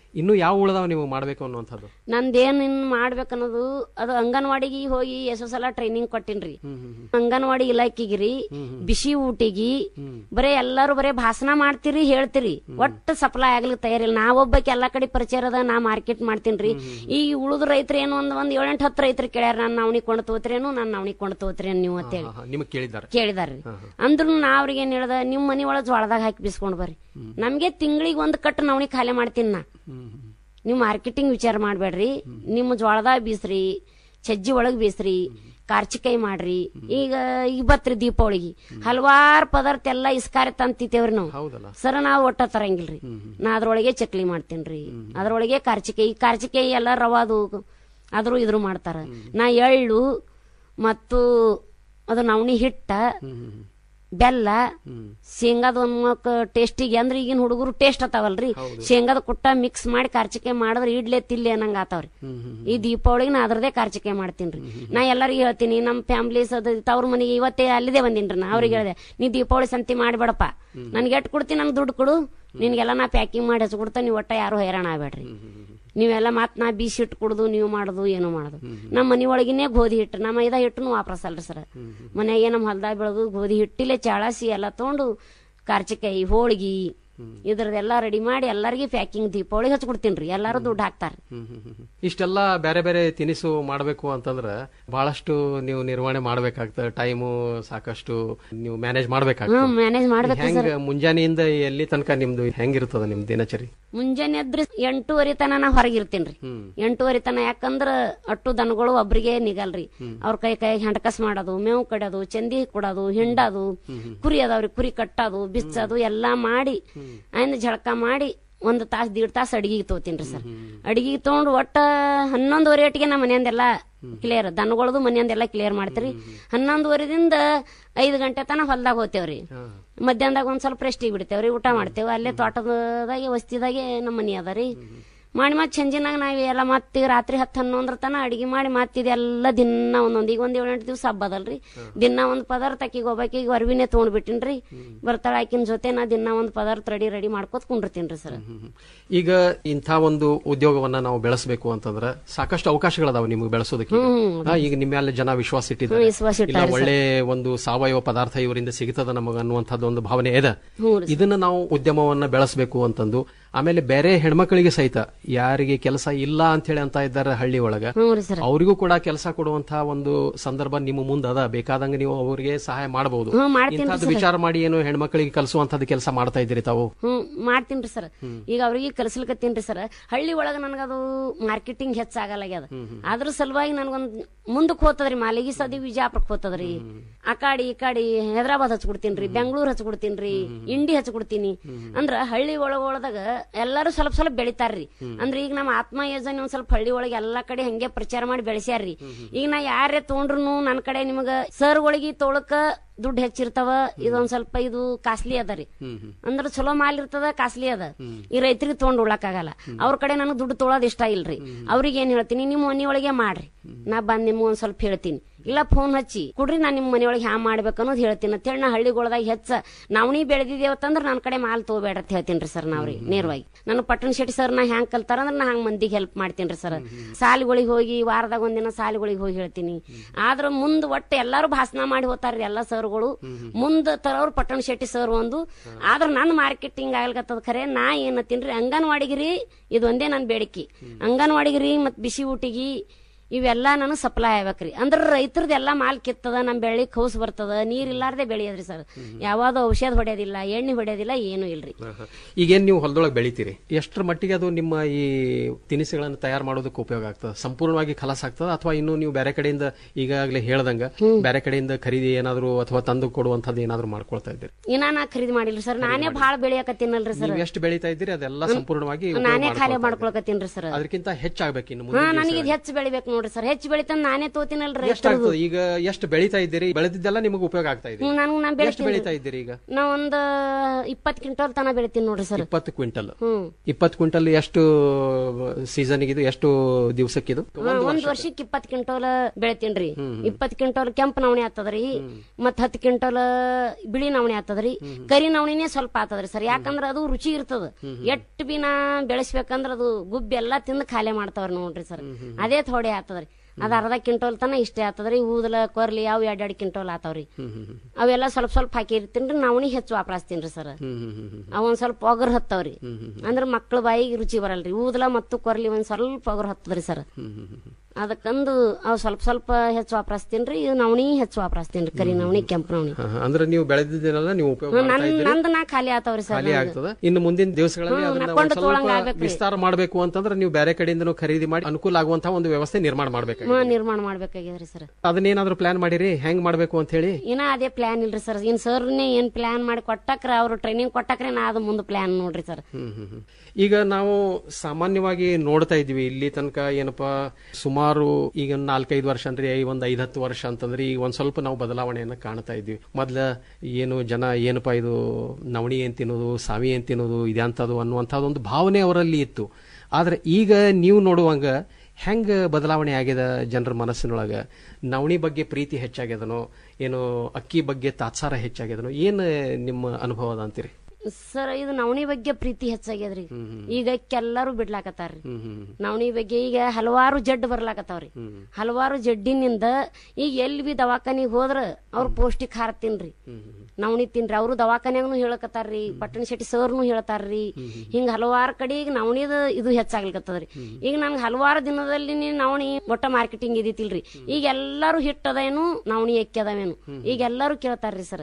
ಇನ್ನು ಯಾವ ಉಳದಾವ ನೀವು ಮಾಡ್ಬೇಕು ಅನ್ನುವಂಥದ್ದು ನಂದೇನ್ ಇನ್ ಮಾಡ್ಬೇಕನ್ನೋದು ಅದು ಅಂಗನವಾಡಿಗೆ ಹೋಗಿ ಎಷ್ಟೋ ಸಲ ಟ್ರೈನಿಂಗ್ ಕೊಟ್ಟಿನ್ರಿ ಅಂಗನವಾಡಿ ಇಲಾಖೆಗಿರಿ ಬಿಸಿ ಊಟಿಗಿ ಬರೇ ಎಲ್ಲಾರು ಬರೇ ಭಾಷಣ ಮಾಡ್ತೀರಿ ಹೇಳ್ತೀರಿ ಒಟ್ಟು ಸಪ್ಲೈ ಆಗ್ಲಿಕ್ಕೆ ತಯಾರಿಲ್ಲ ನಾವೊಬ್ಬಕ್ಕೆ ಎಲ್ಲಾ ಕಡೆ ಪರಿಚಯ ಅದ ನಾ ಮಾರ್ಕೆಟ್ ಮಾಡ್ತೀನ್ರಿ ಈ ಉಳಿದ ರೈತರು ಏನು ಒಂದ್ ಒಂದ್ ಏಳೆಂಟು ಹತ್ತು ರೈತರು ಕೇಳ್ಯಾರ ನಾನು ನವಣಿ ಕೊಂಡು ತೋತ್ರೇನು ನಾನು ನವಣಿ ಕೊಂಡು ತೋತ್ರೇನು ನೀವು ಅಂತೇಳಿ ನಿಮಗೆ ಕೇಳಿದ್ದಾರೆ ಕೇಳಿದಾರ್ರಿ ಅಂದ್ರು ನಾ ಅವ್ರಿಗೆ ಏನ್ ಹೇಳ್ದ ನಿಮ್ ಮನಿ ಒಳಗ್ ಜೋಳದಾಗ ಹಾಕಿ ಬಿಸ್ಕೊಂಡ್ ಬರ್ರಿ ನಮ್ಗೆ ತಿಂಗಳಿಗೆ ಒಂದ್ ಕಟ್ಟು ನವಣಿ ಖಾಲಿ ಮಾಡ್ತೀನಿ ನಾ ನೀವು ಮಾರ್ಕೆಟಿಂಗ್ ವಿಚಾರ ಮಾಡ್ಬೇಡ್ರಿ ನಿಮ್ಮ ಜೋಳದಾಗ ಬೀಸ್ರಿ ಸಜ್ಜಿ ಒಳಗ್ ಬೀಸ್ರಿ ಕಾರ್ಚಿಕಾಯಿ ಮಾಡ್ರಿ ಈಗ ಈಗ ಬತ್ರಿ ದೀಪಾವಳಿಗೆ ಹಲವಾರು ಪದಾರ್ಥ ಎಲ್ಲ ಇಸ್ಕಾರಿ ತಂತಿತ್ತೇವ್ರಿ ನಾವು ಸರ ನಾವು ಒಟ್ಟ ತರಂಗಿಲ್ರಿ ನಾ ಅದ್ರೊಳಗೆ ಚಕ್ಲಿ ಮಾಡ್ತೀನ್ರಿ ಅದ್ರೊಳಗೆ ಕಾರ್ಚಿಕಾಯಿ ಕಾರ್ಚಿಕಾಯಿ ಎಲ್ಲ ರವಾದು ಅದ್ರ ಇದ್ರು ಮಾಡ್ತಾರ ನಾ ಎಳ್ಳು ಮತ್ತು ಅದು ನವಣಿ ಹಿಟ್ಟ ಬೆಲ್ಲ ಶೇಂಗಾದ ಒಂದ್ ಟೇಸ್ಟಿಗೆ ಅಂದ್ರೆ ಈಗಿನ ಹುಡುಗರು ಟೇಸ್ಟ್ ಅತ್ತಾವಲ್ರಿ ಶೇಂಗಾದ ಕುಟ್ಟ ಮಿಕ್ಸ್ ಮಾಡಿ ಕಾರ್ಚಿಕಾಯಿ ಮಾಡಿದ್ರೆ ಇಡ್ಲೆ ತಿಲ್ಲಿ ಅನ್ನಂಗ ಆತಾವ್ರಿ ಈ ದೀಪಾವಳಿಗೆ ನಾ ಅದ್ರದೇ ಕಾರ್ಚಿಕಾಯಿ ಮಾಡ್ತೀನ್ರಿ ನಾ ಎಲ್ಲರಿಗೂ ಹೇಳ್ತೀನಿ ನಮ್ಮ ಫ್ಯಾಮಿಲೀಸ್ ಅದ ತವ್ರ ಮನೆಗೆ ಇವತ್ತೇ ಅಲ್ಲಿದೆ ಬಂದಿನ್ರಿ ನಾ ಅವ್ರಿಗೆ ಹೇಳಿದೆ ನೀ ದೀಪಾವಳಿ ಸಂತಿ ಮಾಡ್ಬೇಡಪ್ಪ ನನ್ಗೆ ಎಟ್ ಕೊಡ್ತೀನಿ ನಂಗೆ ದುಡ್ಡು ಕೊಡು ನಿನ್ಗೆಲ್ಲ ನಾ ಪ್ಯಾಕಿಂಗ್ ಮಾಡಿ ಹಚ್ಕೊಡ್ತಾ ನೀವು ಒಟ್ಟ ಯಾರು ಹೈರಾಣ ಆಗ್ಬೇಡ್ರಿ ನೀವೆಲ್ಲ ಮತ್ ನಾ ಬೀಸಿ ಹಿಟ್ಟು ಕುಡ್ದು ನೀವು ಮಾಡುದು ಏನು ಮಾಡುದು ನಮ್ಮ ಮನಿ ಒಳಗಿನೇ ಗೋಧಿ ಹಿಟ್ಟು ನಮ್ಮ ಇದ ಹಿಟ್ಟು ವಾಪಸ್ ಅಲ್ರಿ ಸರ್ ಮನೆಗೆ ನಮ್ಮ ಹೊಲ್ದಾಗ ಬೆಳೆದು ಗೋಧಿ ಹಿಟ್ಟಿಲೆ ಚಾಳಸಿ ಎಲ್ಲ ತಗೊಂಡು ಕಾರ್ಚಿಕಾಯಿ ಹೋಳ್ಗಿ ಇದ್ರದೆಲ್ಲ ರೆಡಿ ಮಾಡಿ ಎಲ್ಲರಿಗೂ ಪ್ಯಾಕಿಂಗ್ ದೀಪಾವಳಿಗೆ ಹಚ್ಕೊಡ್ತೀನಿ ಎಲ್ಲಾರು ದುಡ್ಡು ಹಾಕ್ತಾರ ಇಷ್ಟೆಲ್ಲ ಬೇರೆ ಬೇರೆ ತಿನಿಸು ಮಾಡಬೇಕು ಅಂತಂದ್ರ ಬಹಳಷ್ಟು ನೀವು ನಿರ್ವಹಣೆ ಮಾಡ್ಬೇಕಾಗ್ತದೆ ಟೈಮು ಸಾಕಷ್ಟು ನೀವು ಮ್ಯಾನೇಜ್ ಮಾಡ್ಬೇಕಾಗ್ತದೆ ಹ್ಮ್, manage ಮಾಡ್ಬೇಕು ಹೆಂಗ sir. ಮುಂಜಾನೆಯಿಂದ ಎಲ್ಲಿ ತನಕ ನಿಮ್ದು ಹೆಂಗಿರ್ತದ ನಿಮ್ ದಿನಚರಿ ಮುಂಜಾನೆ ಎದ್ರಿ ಎಂಟೂವರೆ ತನ ನಾ ಹೊರಗಿರ್ತೀನ್ರಿ ಎಂಟೂವರೆ ತನ ಯಾಕಂದ್ರ ಅಟ್ಟು ದನಗಳು ಒಬ್ರಿಗೆ ನಿಗಲ್ರಿ ಅವ್ರ ಕೈ ಕೈ ಹೆಂಡಕಸ್ ಮಾಡೋದು ಮೇವು ಕಡೋದು ಚಂದಿ ಕೊಡೋದು ಹಿಂಡೋದು ಕುರಿ ಅದಾವ್ರಿ ಕುರಿ ಕಟ್ಟೋದು ಬಿಚ್ಚೋದು ಎಲ್ಲಾ ಮಾಡಿ ಆಯ್ನ ಜಳಕ ಮಾಡಿ ಒಂದ್ ತಾಸ್ ದೀಡ್ ತಾಸ್ ಅಡಿಗೆಗೆ ತಗೋತೀನ್ರಿ ಸರ್ ಅಡಿಗೆಗೆ ತಗೊಂಡು ಒಟ್ಟ ಹನ್ನೊಂದುವರೆ ಒಟ್ಟಿಗೆ ನಮ್ಮ ಮನೆಯಿಂದೆಲ್ಲ ಕ್ಲಿಯರ್ ದನಗಳದು ಮನೆಯಿಂದೆಲ್ಲ ಕ್ಲಿಯರ್ ಮಾಡ್ತೀರಿ ಹನ್ನೊಂದುವರೆದಿಂದ ಐದು ಗಂಟೆ ತನ ಹೊಲ್ದಾಗ ಹೋಗ್ತೇವ್ರಿ ಮಧ್ಯಾಹ್ನದಾಗ ಒಂದ್ ಸ್ವಲ್ಪ ರೆಸ್ಟಿಗೆ ಬಿಡ್ತೇವ್ರಿ ಊಟ ಮಾಡ್ತೇವೆ ಅಲ್ಲೇ ತೋಟದಾಗೆ ವಸ್ತಿದಾಗೆ ನಮ್ಮ ಮನಿ ಅದ ರೀ ಮಾಡಿ ಮತ್ತೆ ಸಂಜಿನಾಗ ನಾವ್ ಎಲ್ಲ ಮತ್ತೆ ರಾತ್ರಿ ಹತ್ತು ಹನ್ನೊಂದ್ರ ತನ ಅಡಿಗೆ ಮಾಡಿ ಮತ್ತಿದೆಲ್ಲ ದಿನ ಒಂದೊಂದ್ ಈಗ ಒಂದ್ ಏಳೆಂಟು ದಿವಸ ಹಬ್ಬ ಅದಲ್ರಿ ದಿನ ಒಂದ್ ಪದಾರ್ಥ ಆಕಿಗೆ ಒಬ್ಬಾಕಿಗೆ ಅರ್ವಿನೇ ತೊಗೊಂಡ್ ಬಿಟ್ಟಿನ್ರಿ ಬರ್ತಾಳ ಆಕಿನ ಜೊತೆ ನಾ ದಿನ ಒಂದ್ ಪದಾರ್ಥ ರೆಡಿ ರೆಡಿ ಮಾಡ್ಕೋತ ಕುಂಡಿರ್ತೀನ್ರಿ ಸರ್ ಈಗ ಇಂಥ ಒಂದು ಉದ್ಯೋಗವನ್ನ ನಾವು ಬೆಳೆಸಬೇಕು ಅಂತಂದ್ರ ಸಾಕಷ್ಟು ಅವಕಾಶಗಳದಾವ ನಿಮ್ಗೆ ಬೆಳೆಸೋದಕ್ಕೆ ಈಗ. ಹ್ಮ್, ಹಾ, ಈಗ ನಿಮ್ಮ ಮೇಲೆ ಜನ ವಿಶ್ವಾಸ ಇಟ್ಟಿದ್ದಾರೆ ಹ್ಮ್, ವಿಶ್ವಾಸ ಇಲ್ಲ ಇಟ್ಟಾರೆ ಒಳ್ಳೆ ಒಂದು ಸಾವಯವ ಪದಾರ್ಥ ಇವರಿಂದ ಸಿಗ್ತದ ನಮಗ ಅನ್ನುವಂಥದ್ದು ಒಂದು ಭಾವನೆ ಇದೆ ಹ್ಞೂ ರೀ ಇದನ್ನ ನಾವು ಉದ್ಯಮವನ್ನ ಬೆಳೆಸಬೇಕು ಅಂತಂದು ಆಮೇಲೆ ಬೇರೆ ಹೆಣ್ಮಕ್ಳಿಗೆ ಸಹಿತ ಯಾರಿಗೆ ಕೆಲಸ ಇಲ್ಲ ಅಂತ ಹೇಳಿ ಅಂತ ಇದ್ದಾರೆ ಹಳ್ಳಿ ಒಳಗ ಹ್ಞೂ ರೀ ಸರ್ ಅವರಿಗೂ ಕೂಡ ಕೆಲಸ ಕೊಡುವಂತಹ ಒಂದು ಸಂದರ್ಭ ನಿಮ್ಮ ಮುಂದೆ ಅದ ಬೇಕಾದಂಗ ನೀವು ಅವರಿಗೆ ಸಹಾಯ ಮಾಡಬಹುದು ಹ್ಮ್, ಮಾಡ್ತೀನಿ ಇಂಥದ್ದು ಸರ್. ವಿಚಾರ ಮಾಡಿ ಏನು ಹೆಣ್ಮಕ್ಳಿಗೆ ಕಲಿಸುವಂತದ್ದು ಕೆಲಸ ಮಾಡ್ತಾ ಇದ್ದೀರಿ ತಾವು ಹ್ಮ್ ಮಾಡ್ತೀನ್ರಿ ಸರ್ ಈಗ ಅವ್ರಿಗೆ ಕಲಿಸ್ಲಿಕತ್ತೀನ್ರಿ ಸರ್ ಹಳ್ಳಿ ಒಳಗ ನನಗದು ಮಾರ್ಕೆಟಿಂಗ್ ಹೆಚ್ಚಾಗಲ್ಲಾಗ್ಯದ ಅದ್ರ ಸಲುವಾಗಿ ನನಗೊಂದ್ ಮುಂದಕ್ಕೆ ಹೋತದ್ರಿ ಮಾಲಿಗಿ ಸದಿ ವಿಜಾಪುರಕ್ಕೆ ಹೋತದ್ರಿ ಆ ಕಾಡಿ ಈ ಕಾಡಿ ಹೈದರಾಬಾದ್ ಹಚ್ಕೊಡ್ತೀನ್ರಿ ಬೆಂಗಳೂರು ಹಚ್ಕೊಡ್ತೀನ್ರಿ ಇಂಡಿ ಹಚ್ಕೊಡ್ತೀನಿ ಅಂದ್ರ ಹಳ್ಳಿ ಒಳಗ ಒಳದಾಗ ಎಲ್ಲಾರು ಸ್ವಲ್ಪ ಸ್ವಲ್ಪ ಬೆಳಿತಾರ್ರಿ ಅಂದ್ರೆ ಈಗ ನಮ್ಮ ಆತ್ಮ ಯೋಜನೆ ಒಂದ್ ಸ್ವಲ್ಪ ಹಳ್ಳಿ ಒಳಗೆ ಎಲ್ಲಾ ಕಡೆ ಹಂಗೆ ಪ್ರಚಾರ ಮಾಡಿ ಬೆಳೆಸ್ಯಾರ್ರಿ ಈಗ ನಾ ಯಾರೇ ತೊಗೊಂಡ್ರು ನನ್ನ ಕಡೆ ನಿಮಗ ಸರ್ಗಳಿಗೆ ತೊಳಕ ದುಡ್ಡು ಹೆಚ್ಚಿರ್ತಾವ ಇದೊಂದ್ ಸ್ವಲ್ಪ ಇದು ಕಾಸ್ಟ್ಲಿ ಅದ ರೀ ಅಂದ್ರ ಚಲೋ ಮಾಲ್ ಇರ್ತದ ಕಾಸ್ಟ್ಲಿ ಅದ ಈ ರೈತರಿಗೆ ತಗೊಂಡ್ ಉಳ್ಳಕ್ಕಾಗಲ್ಲ ಅವ್ರ ಕಡೆ ನನಗ್ ದುಡ್ಡು ತೊಳೋದ್ ಇಷ್ಟ ಇಲ್ರಿ ಅವ್ರಿಗೆ ಏನ್ ಹೇಳ್ತೀನಿ ನಿಮ್ ಮನಿ ಒಳಗೆ ಮಾಡ್ರಿ ನಾ ಬಂದ್ ನಿಮ್ಗೆ ಒಂದ್ ಸ್ವಲ್ಪ ಹೇಳ್ತೀನಿ ಇಲ್ಲ ಫೋನ್ ಹಚ್ಚಿ ಕುಡ್ರಿ ನಾ ನಿಮ್ ಮನೆಯೊಳಗೆ ಹ್ಯಾ ಮಾಡ್ಬೇಕು ಅನ್ನೋದು ಹೇಳ್ತೀನಿ ಅಂತ ಹೇಳಿ ನಾ ಹಳ್ಳಿಗೊಳದಾಗ ಹೆಚ್ಚ ನಾವ್ನಿ ಬೆಳೆದಿದ್ದೇವತ್ತಂದ್ರ ನನ್ನ ಕಡೆ ಮಾಲ್ ತಗೋಬೇಡ್ರಿ ಅಂತ ಹೇಳ್ತೀನಿ ಸರ್ ನಾವ್ರಿ ನೇರವಾಗಿ ನಾನು ಪಟ್ಟಣ ಶೆಟ್ಟಿ ಸರ್ ನಾ ಹ್ಯಾಂಗ್ ಕಲ್ತಾರ ಅಂದ್ರೆ ನಾ ಹಂಗ್ ಮಂದಿಗೆ ಹೆಲ್ಪ್ ಮಾಡ್ತೀನಿ ಸರ್ ಸಾಲಿಗಳಿಗೆ ಹೋಗಿ ವಾರದಾಗ ಒಂದಿನ ಸಾಲಿಗಳಿಗೆ ಹೋಗಿ ಹೇಳ್ತೀನಿ ಆದ್ರ ಮುಂದ್ ಒಟ್ಟು ಎಲ್ಲಾರು ಭಾಷಣ ಮಾಡಿ ಹೋಗ್ತಾರ್ರಿ ಎಲ್ಲಾ ಸರ್ಗಳು ಮುಂದ್ ತರೋರು ಪಟ್ಟಣ ಶೆಟ್ಟಿ ಸರ್ ಒಂದು ಆದ್ರ ನನ್ನ ಮಾರ್ಕೆಟಿಂಗ್ ಆಗ್ಲಿಕತ್ತದ ಖರೆ ನಾ ಏನತ್ತೀನ್ರಿ ಅಂಗನವಾಡಿಗಿರಿ ಇದೊಂದೇ ನನ್ ಬೇಡಿಕೆ ಅಂಗನವಾಡಿಗಿರಿ ಮತ್ ಬಿಸಿ ಊಟಿಗಿ ಇವೆಲ್ಲ ನಾನು ಸಪ್ಲೈ ಆಗ್ಬೇಕ್ರಿ ಅಂದ್ರ ರೈತರದ್ದು ಎಲ್ಲಾ ಮಾಲ್ ಕಿತ್ತದ ನಮ್ ಬೆಳಿ ಕೌಸ್ ಬರ್ತದ ನೀರ್ ಇಲ್ಲಾರ್ದೆ ಬೆಳೆಯದ್ರಿ ಸರ್ ಯಾವ್ದು ಔಷಧ ಹೊಡೆಯೋದಿಲ್ಲ ಎಣ್ಣೆ ಹೊಡೆಯೋದಿಲ್ಲ ಏನು ಇಲ್ರಿ ಈಗೇನ್ ನೀವು ಹೊಲದೊಳಗೆ ಬೆಳಿತೀರಿ ಎಷ್ಟರ ಮಟ್ಟಿಗೆ ಅದು ನಿಮ್ಮ ಈ ತಿನಿಸುಗಳನ್ನು ತಯಾರು ಮಾಡೋದಕ್ಕೆ ಉಪಯೋಗ ಆಗ್ತದೆ ಸಂಪೂರ್ಣವಾಗಿ ಖಲಾಸ್ ಆಗ್ತದ ಅಥವಾ ಇನ್ನು ನೀವು ಬೇರೆ ಕಡೆಯಿಂದ ಈಗಾಗಲೇ ಹೇಳ್ದಂಗ ಬೇರೆ ಕಡೆಯಿಂದ ಖರೀದಿ ಏನಾದ್ರು ಅಥವಾ ತಂದು ಕೊಡುವಂತದ್ದು ಏನಾದ್ರು ಮಾಡ್ಕೊಳ್ತಾ ಇದ್ದೀರಿ ಇನ್ನ ನಾ ಖರೀದಿ ಮಾಡಿಲ್ರಿ ಸರ್ ನಾನೇ ಭಾಳ ಬೆಳೆಯಕತ್ತೀನಲ್ರಿ ಸರ್ ನೀವು ಎಷ್ಟು ಬೆಳೀತಾ ಇದ್ದೀರಿ ಅದೆಲ್ಲ ಸಂಪೂರ್ಣವಾಗಿ ಉಪಯೋಗ ನಾನೇ ಖಾಲಿ ಮಾಡ್ಕೊಳ್ತಾ ಇದ್ದೀರಿ. ಮಾಡ್ಕೊಳಕತ್ತೀನ್ರಿ ಸರ್ ಅದಕ್ಕಿಂತ ಹೆಚ್ಚಾಗ್ಬೇಕು ಇನ್ನು ಹಾ ಮುಂದಿನ ನನಗೆ ಇದು ದಿವಸಗಳಲ್ಲಿ. ಹೆಚ್ಚು ಬೆಳಿಬೇಕು ನೋಡ್ರಿ ಸರ್ ಹೆಚ್ಚು ಬೆಳಿತಂದ್ ನಾನೇ ತೋತಿನಲ್ರಿ ಎಷ್ಟಾಗ್ತದೆ ಈಗ ಎಷ್ಟು ಬೆಳಿತಾ ಇದ್ದೀರಿ ಬೆಳೆದಿದ್ದೆಲ್ಲ ನಿಮಗೆ ಉಪಯೋಗ ಆಗ್ತಾ ಇದೆ ಹ್ಮ್, ನಾನು ನಾ ಎಷ್ಟು ಬೆಳಿತಾ ಇದ್ದೀರಿ ಈಗ ನಾ ಒಂದ್ ಇಪ್ಪತ್ ಕ್ವಿಂಟಲ್ ತನ ಬೆಳಿತೀನಿ ನೋಡ್ರಿ ಸರ್ ಇಪ್ಪತ್ತು ಕ್ವಿಂಟಲ್ ಹ್ಮ್ ಇಪ್ಪತ್ತು ಕ್ವಿಂಟಲ್ ಎಷ್ಟು ಸೀಸನ್ ಇದು ಎಷ್ಟು ದಿವಸಕ್ಕಿದು ಹಾ, ಒಂದ್ ವರ್ಷಕ್ಕೆ ಇಪ್ಪತ್ ಕ್ವಿಂಟಲ್ ಬೆಳಿತೀನ್ರಿ ಇಪ್ಪತ್ ಕ್ವಿಂಟಲ್ ಕೆಂಪ್ ನವಣಿ ಆಗ್ತದ್ರಿ ಮತ್ ಹತ್ತು ಕ್ವಿಂಟಲ್ ಬಿಳಿ ನವಣಿ ಆಗ್ತದ್ರಿ ಕರಿ ನವಣಿನೇ ಸ್ವಲ್ಪ ಆಗ್ತದ್ರಿ ಸರ್ ಯಾಕಂದ್ರ ಅದು ರುಚಿ ಇರ್ತದ ಎಷ್ಟ್ ಬಿ ನಾ ಬೆಳೆಸ್ಬೇಕಂದ್ರ ಅದು ಗುಬ್ಬಿ ಎಲ್ಲಾ ತಿಂದು ಖಾಲಿ ಮಾಡ್ತಾವ್ರಿ ನೋಡ್ರಿ ಸರ್ ಅದೇ ಥೋಡೆ ಆಗ್ತದ್ರಿ ಅದ್ ಅರ್ಧ ಕ್ವಿಂಟಲ್ ತನ ಇಷ್ಟೇ ಆಗ್ತದ್ರಿ ಊದಲ ಕೊರ್ಲಿ ಅವು ಎರಡ್ ಎರಡ್ ಕ್ವಿಂಟಲ್ ಆತಾವ್ರಿ ಅವೆಲ್ಲ ಸ್ವಲ್ಪ ಸ್ವಲ್ಪ ಹಾಕಿರ್ತೀನ್ರಿ ನವಣಿ ಹೆಚ್ಚು ವಾಪರಾಸ್ತೀನ್ರಿ ಸರ್ ಅವೊಂದ್ ಸ್ವಲ್ಪ ಒಗರ್ ಹತ್ತವ್ರಿ ಅಂದ್ರ ಮಕ್ಳ ಬಾಯಿಗೆ ರುಚಿ ಬರಲ್ರಿ ಊದಲ ಮತ್ತು ಕೊರ್ಲಿ ಒಂದ್ ಸ್ವಲ್ಪ ಒಗರ್ ಹತ್ತದ್ರಿ ಸರ್ ಅದಕ್ಕಂದು ಅವ್ ಸ್ವಲ್ಪ ಸ್ವಲ್ಪ ಹೆಚ್ಚು ವಾಪರಾಸ್ತೀನ್ರಿ ಇವ್ ನವಣಿ ಹೆಚ್ಚು ವಾಪರಾಸ್ತೀನ್ರಿ ಕರಿ ನವಣಿ ಕೆಂಪು ನವಣಿ ಹಾ, ಹಾ. ಅಂದ್ರೆ ನೀವು ಬೆಳೆದಿದ್ದೆಲ್ಲ ನೀವು ಉಪಯೋಗ ಹ್ಮ್, ಮಾಡ್ತಾ ನನ್ ಇದ್ದೀರಿ ನಂದ್ ನಾ ಖಾಲಿ ಆತಾವ್ರಿ ಸರ್ ಖಾಲಿ ಆಗ್ತದ ಇನ್ನು ಮುಂದಿನ ದಿವಸಗಳಲ್ಲಿ ಹ್ಮ್, ಅದನ್ನ ನಕ್ಕೊಂಡು ಒಂದ್ ಸ್ವಲ್ಪ ತೊಗೊಳಂಗ್ ಆಗ್ಬೇಕ್ರಿ. ವಿಸ್ತಾರ ಮಾಡಬೇಕು ಅಂತಂದ್ರೆ ನೀವು ಬೇರೆ ಕಡೆಯಿಂದನೂ ಖರೀದಿ ಮಾಡಿ ಅನುಕೂಲ ಆಗುವಂತಹ ಒಂದು ವ್ಯವಸ್ಥೆ ನಿರ್ಮಾಣ ಮಾಡ್ಬೇಕು ಹ್ಮ್, ನಿರ್ಮಾಣ ಮಾಡ್ಬೇಕಾಗ್ಯದ್ರಿ ಸರ್ ಅದನ್ನೇನಾದ್ರೂ ಪ್ಲಾನ್ ಮಾಡಿರಿ ಹೆಂಗ್ ಮಾಡ್ಬೇಕು ಅಂತ ಹೇಳಿ ಇನ್ನ ಅದೇ ಪ್ಲಾನ್ ಇಲ್ರಿ ಸರ್ ಇನ್ ಸರ್ನೇ ಏನ್ ಪ್ಲಾನ್ ಮಾಡಿ ಕೊಟ್ಟಾಕ್ರ ಅವ್ರು ಟ್ರೈನಿಂಗ್ ಕೊಟ್ಟಾಕ್ರೆ ನಾ ಅದು ಮುಂದೆ ಪ್ಲಾನ್ ನೋಡ್ರಿ ಸರ್ ಹ್ಮ್ ಹ್ಮ್ ಹ್ಮ್. ಈಗ ನಾವು ಸಾಮಾನ್ಯವಾಗಿ ನೋಡ್ತಾ ಇದ್ವಿ ಇಲ್ಲಿ ತನಕ ಏನಪ್ಪಾ ಸುಮಾರು ಈಗ ಒಂದ್ ನಾಲ್ಕೈದು ವರ್ಷ ಅಂದ್ರೆ ಈ ಒಂದ್ ಐದ್ ಹತ್ತು ವರ್ಷ ಅಂತಂದ್ರೆ ಈಗ ಒಂದ್ ಸ್ವಲ್ಪ ನಾವು ಬದಲಾವಣೆಯನ್ನ ಕಾಣ್ತಾ ಇದ್ವಿ ಮೊದ್ಲ ಏನು ಜನ ಏನಪ್ಪಾ ಇದು ನವಣಿ ಏನ್ ತಿನ್ನೋದು ಸಾವಿ ಏನ್ ತಿನ್ನೋದು ಇದಂತದು ಅನ್ನುವಂಥದ್ದು ಒಂದು ಭಾವನೆ ಅವರಲ್ಲಿ ಇತ್ತು ಆದ್ರೆ ಈಗ ನೀವು ನೋಡುವಂಗ ಹೆಂಗ ಬದಲಾವಣೆ ಆಗ್ಯದ ಜನರ ಮನಸ್ಸಿನೊಳಗ ನವಣಿ ಬಗ್ಗೆ ಪ್ರೀತಿ ಹೆಚ್ಚಾಗ್ಯದನೋ ಏನು ಅಕ್ಕಿ ಬಗ್ಗೆ ತಾತ್ಸಾರ ಹೆಚ್ಚಾಗ್ಯದನೋ ಏನ್ ನಿಮ್ಮ ಅನುಭವ ಅದ ಅಂತೀರಿ ಸರ್ ಇದು ನವಣಿ ಬಗ್ಗೆ ಪ್ರೀತಿ ಹೆಚ್ಚಾಗ್ಯದ್ರಿ ಈಗ ಎಲ್ಲಾರು ಬಿಡ್ಲಾಕತ್ತಾರ್ರಿ ನವಣಿ ಬಗ್ಗೆ ಈಗ ಹಲವಾರು ಜಡ್ ಬರ್ಲಾಕತ್ತಾವ್ರಿ ಹಲವಾರು ಜಡ್ಡಿನಿಂದ ಈಗ ಎಲ್ಲಿ ಬಿ ದವಾಖಾನಿಗ್ ಹೋದ್ರ ಅವ್ರ ಪೌಷ್ಟಿಕ ಆಹಾರ ತಿನ್ರಿ ನವಣಿ ತಿನ್ರಿ ಅವರು ದವಾಖಾನ್ಯಾಗನು ಹೇಳಕತ್ತಾರ್ರಿ ಪಟ್ಟಣ ಶೆಟ್ಟಿ ಸರ್ನು ಹೇಳ್ತಾರ್ರಿ ಹಿಂಗ ಹಲವಾರು ಕಡೆ ಈಗ ನವಣಿದ ಇದು ಹೆಚ್ಚಾಗ್ಲಿಕತ್ತದ್ರಿ ಈಗ ನನ್ಗೆ ಹಲವಾರು ದಿನದಲ್ಲಿ ನೀನ್ ನವಣಿ ಮೊಟ್ಟ ಮಾರ್ಕೆಟಿಂಗ್ ಇದಿತಿಲ್ರಿ ಈಗ ಎಲ್ಲಾರು ಹಿಟ್ಟದೇನು ನವಣಿ ಎಕ್ಕದವೇನು ಈಗ ಎಲ್ಲಾರು ಕೇಳ್ತಾರ್ರಿ ಸರ್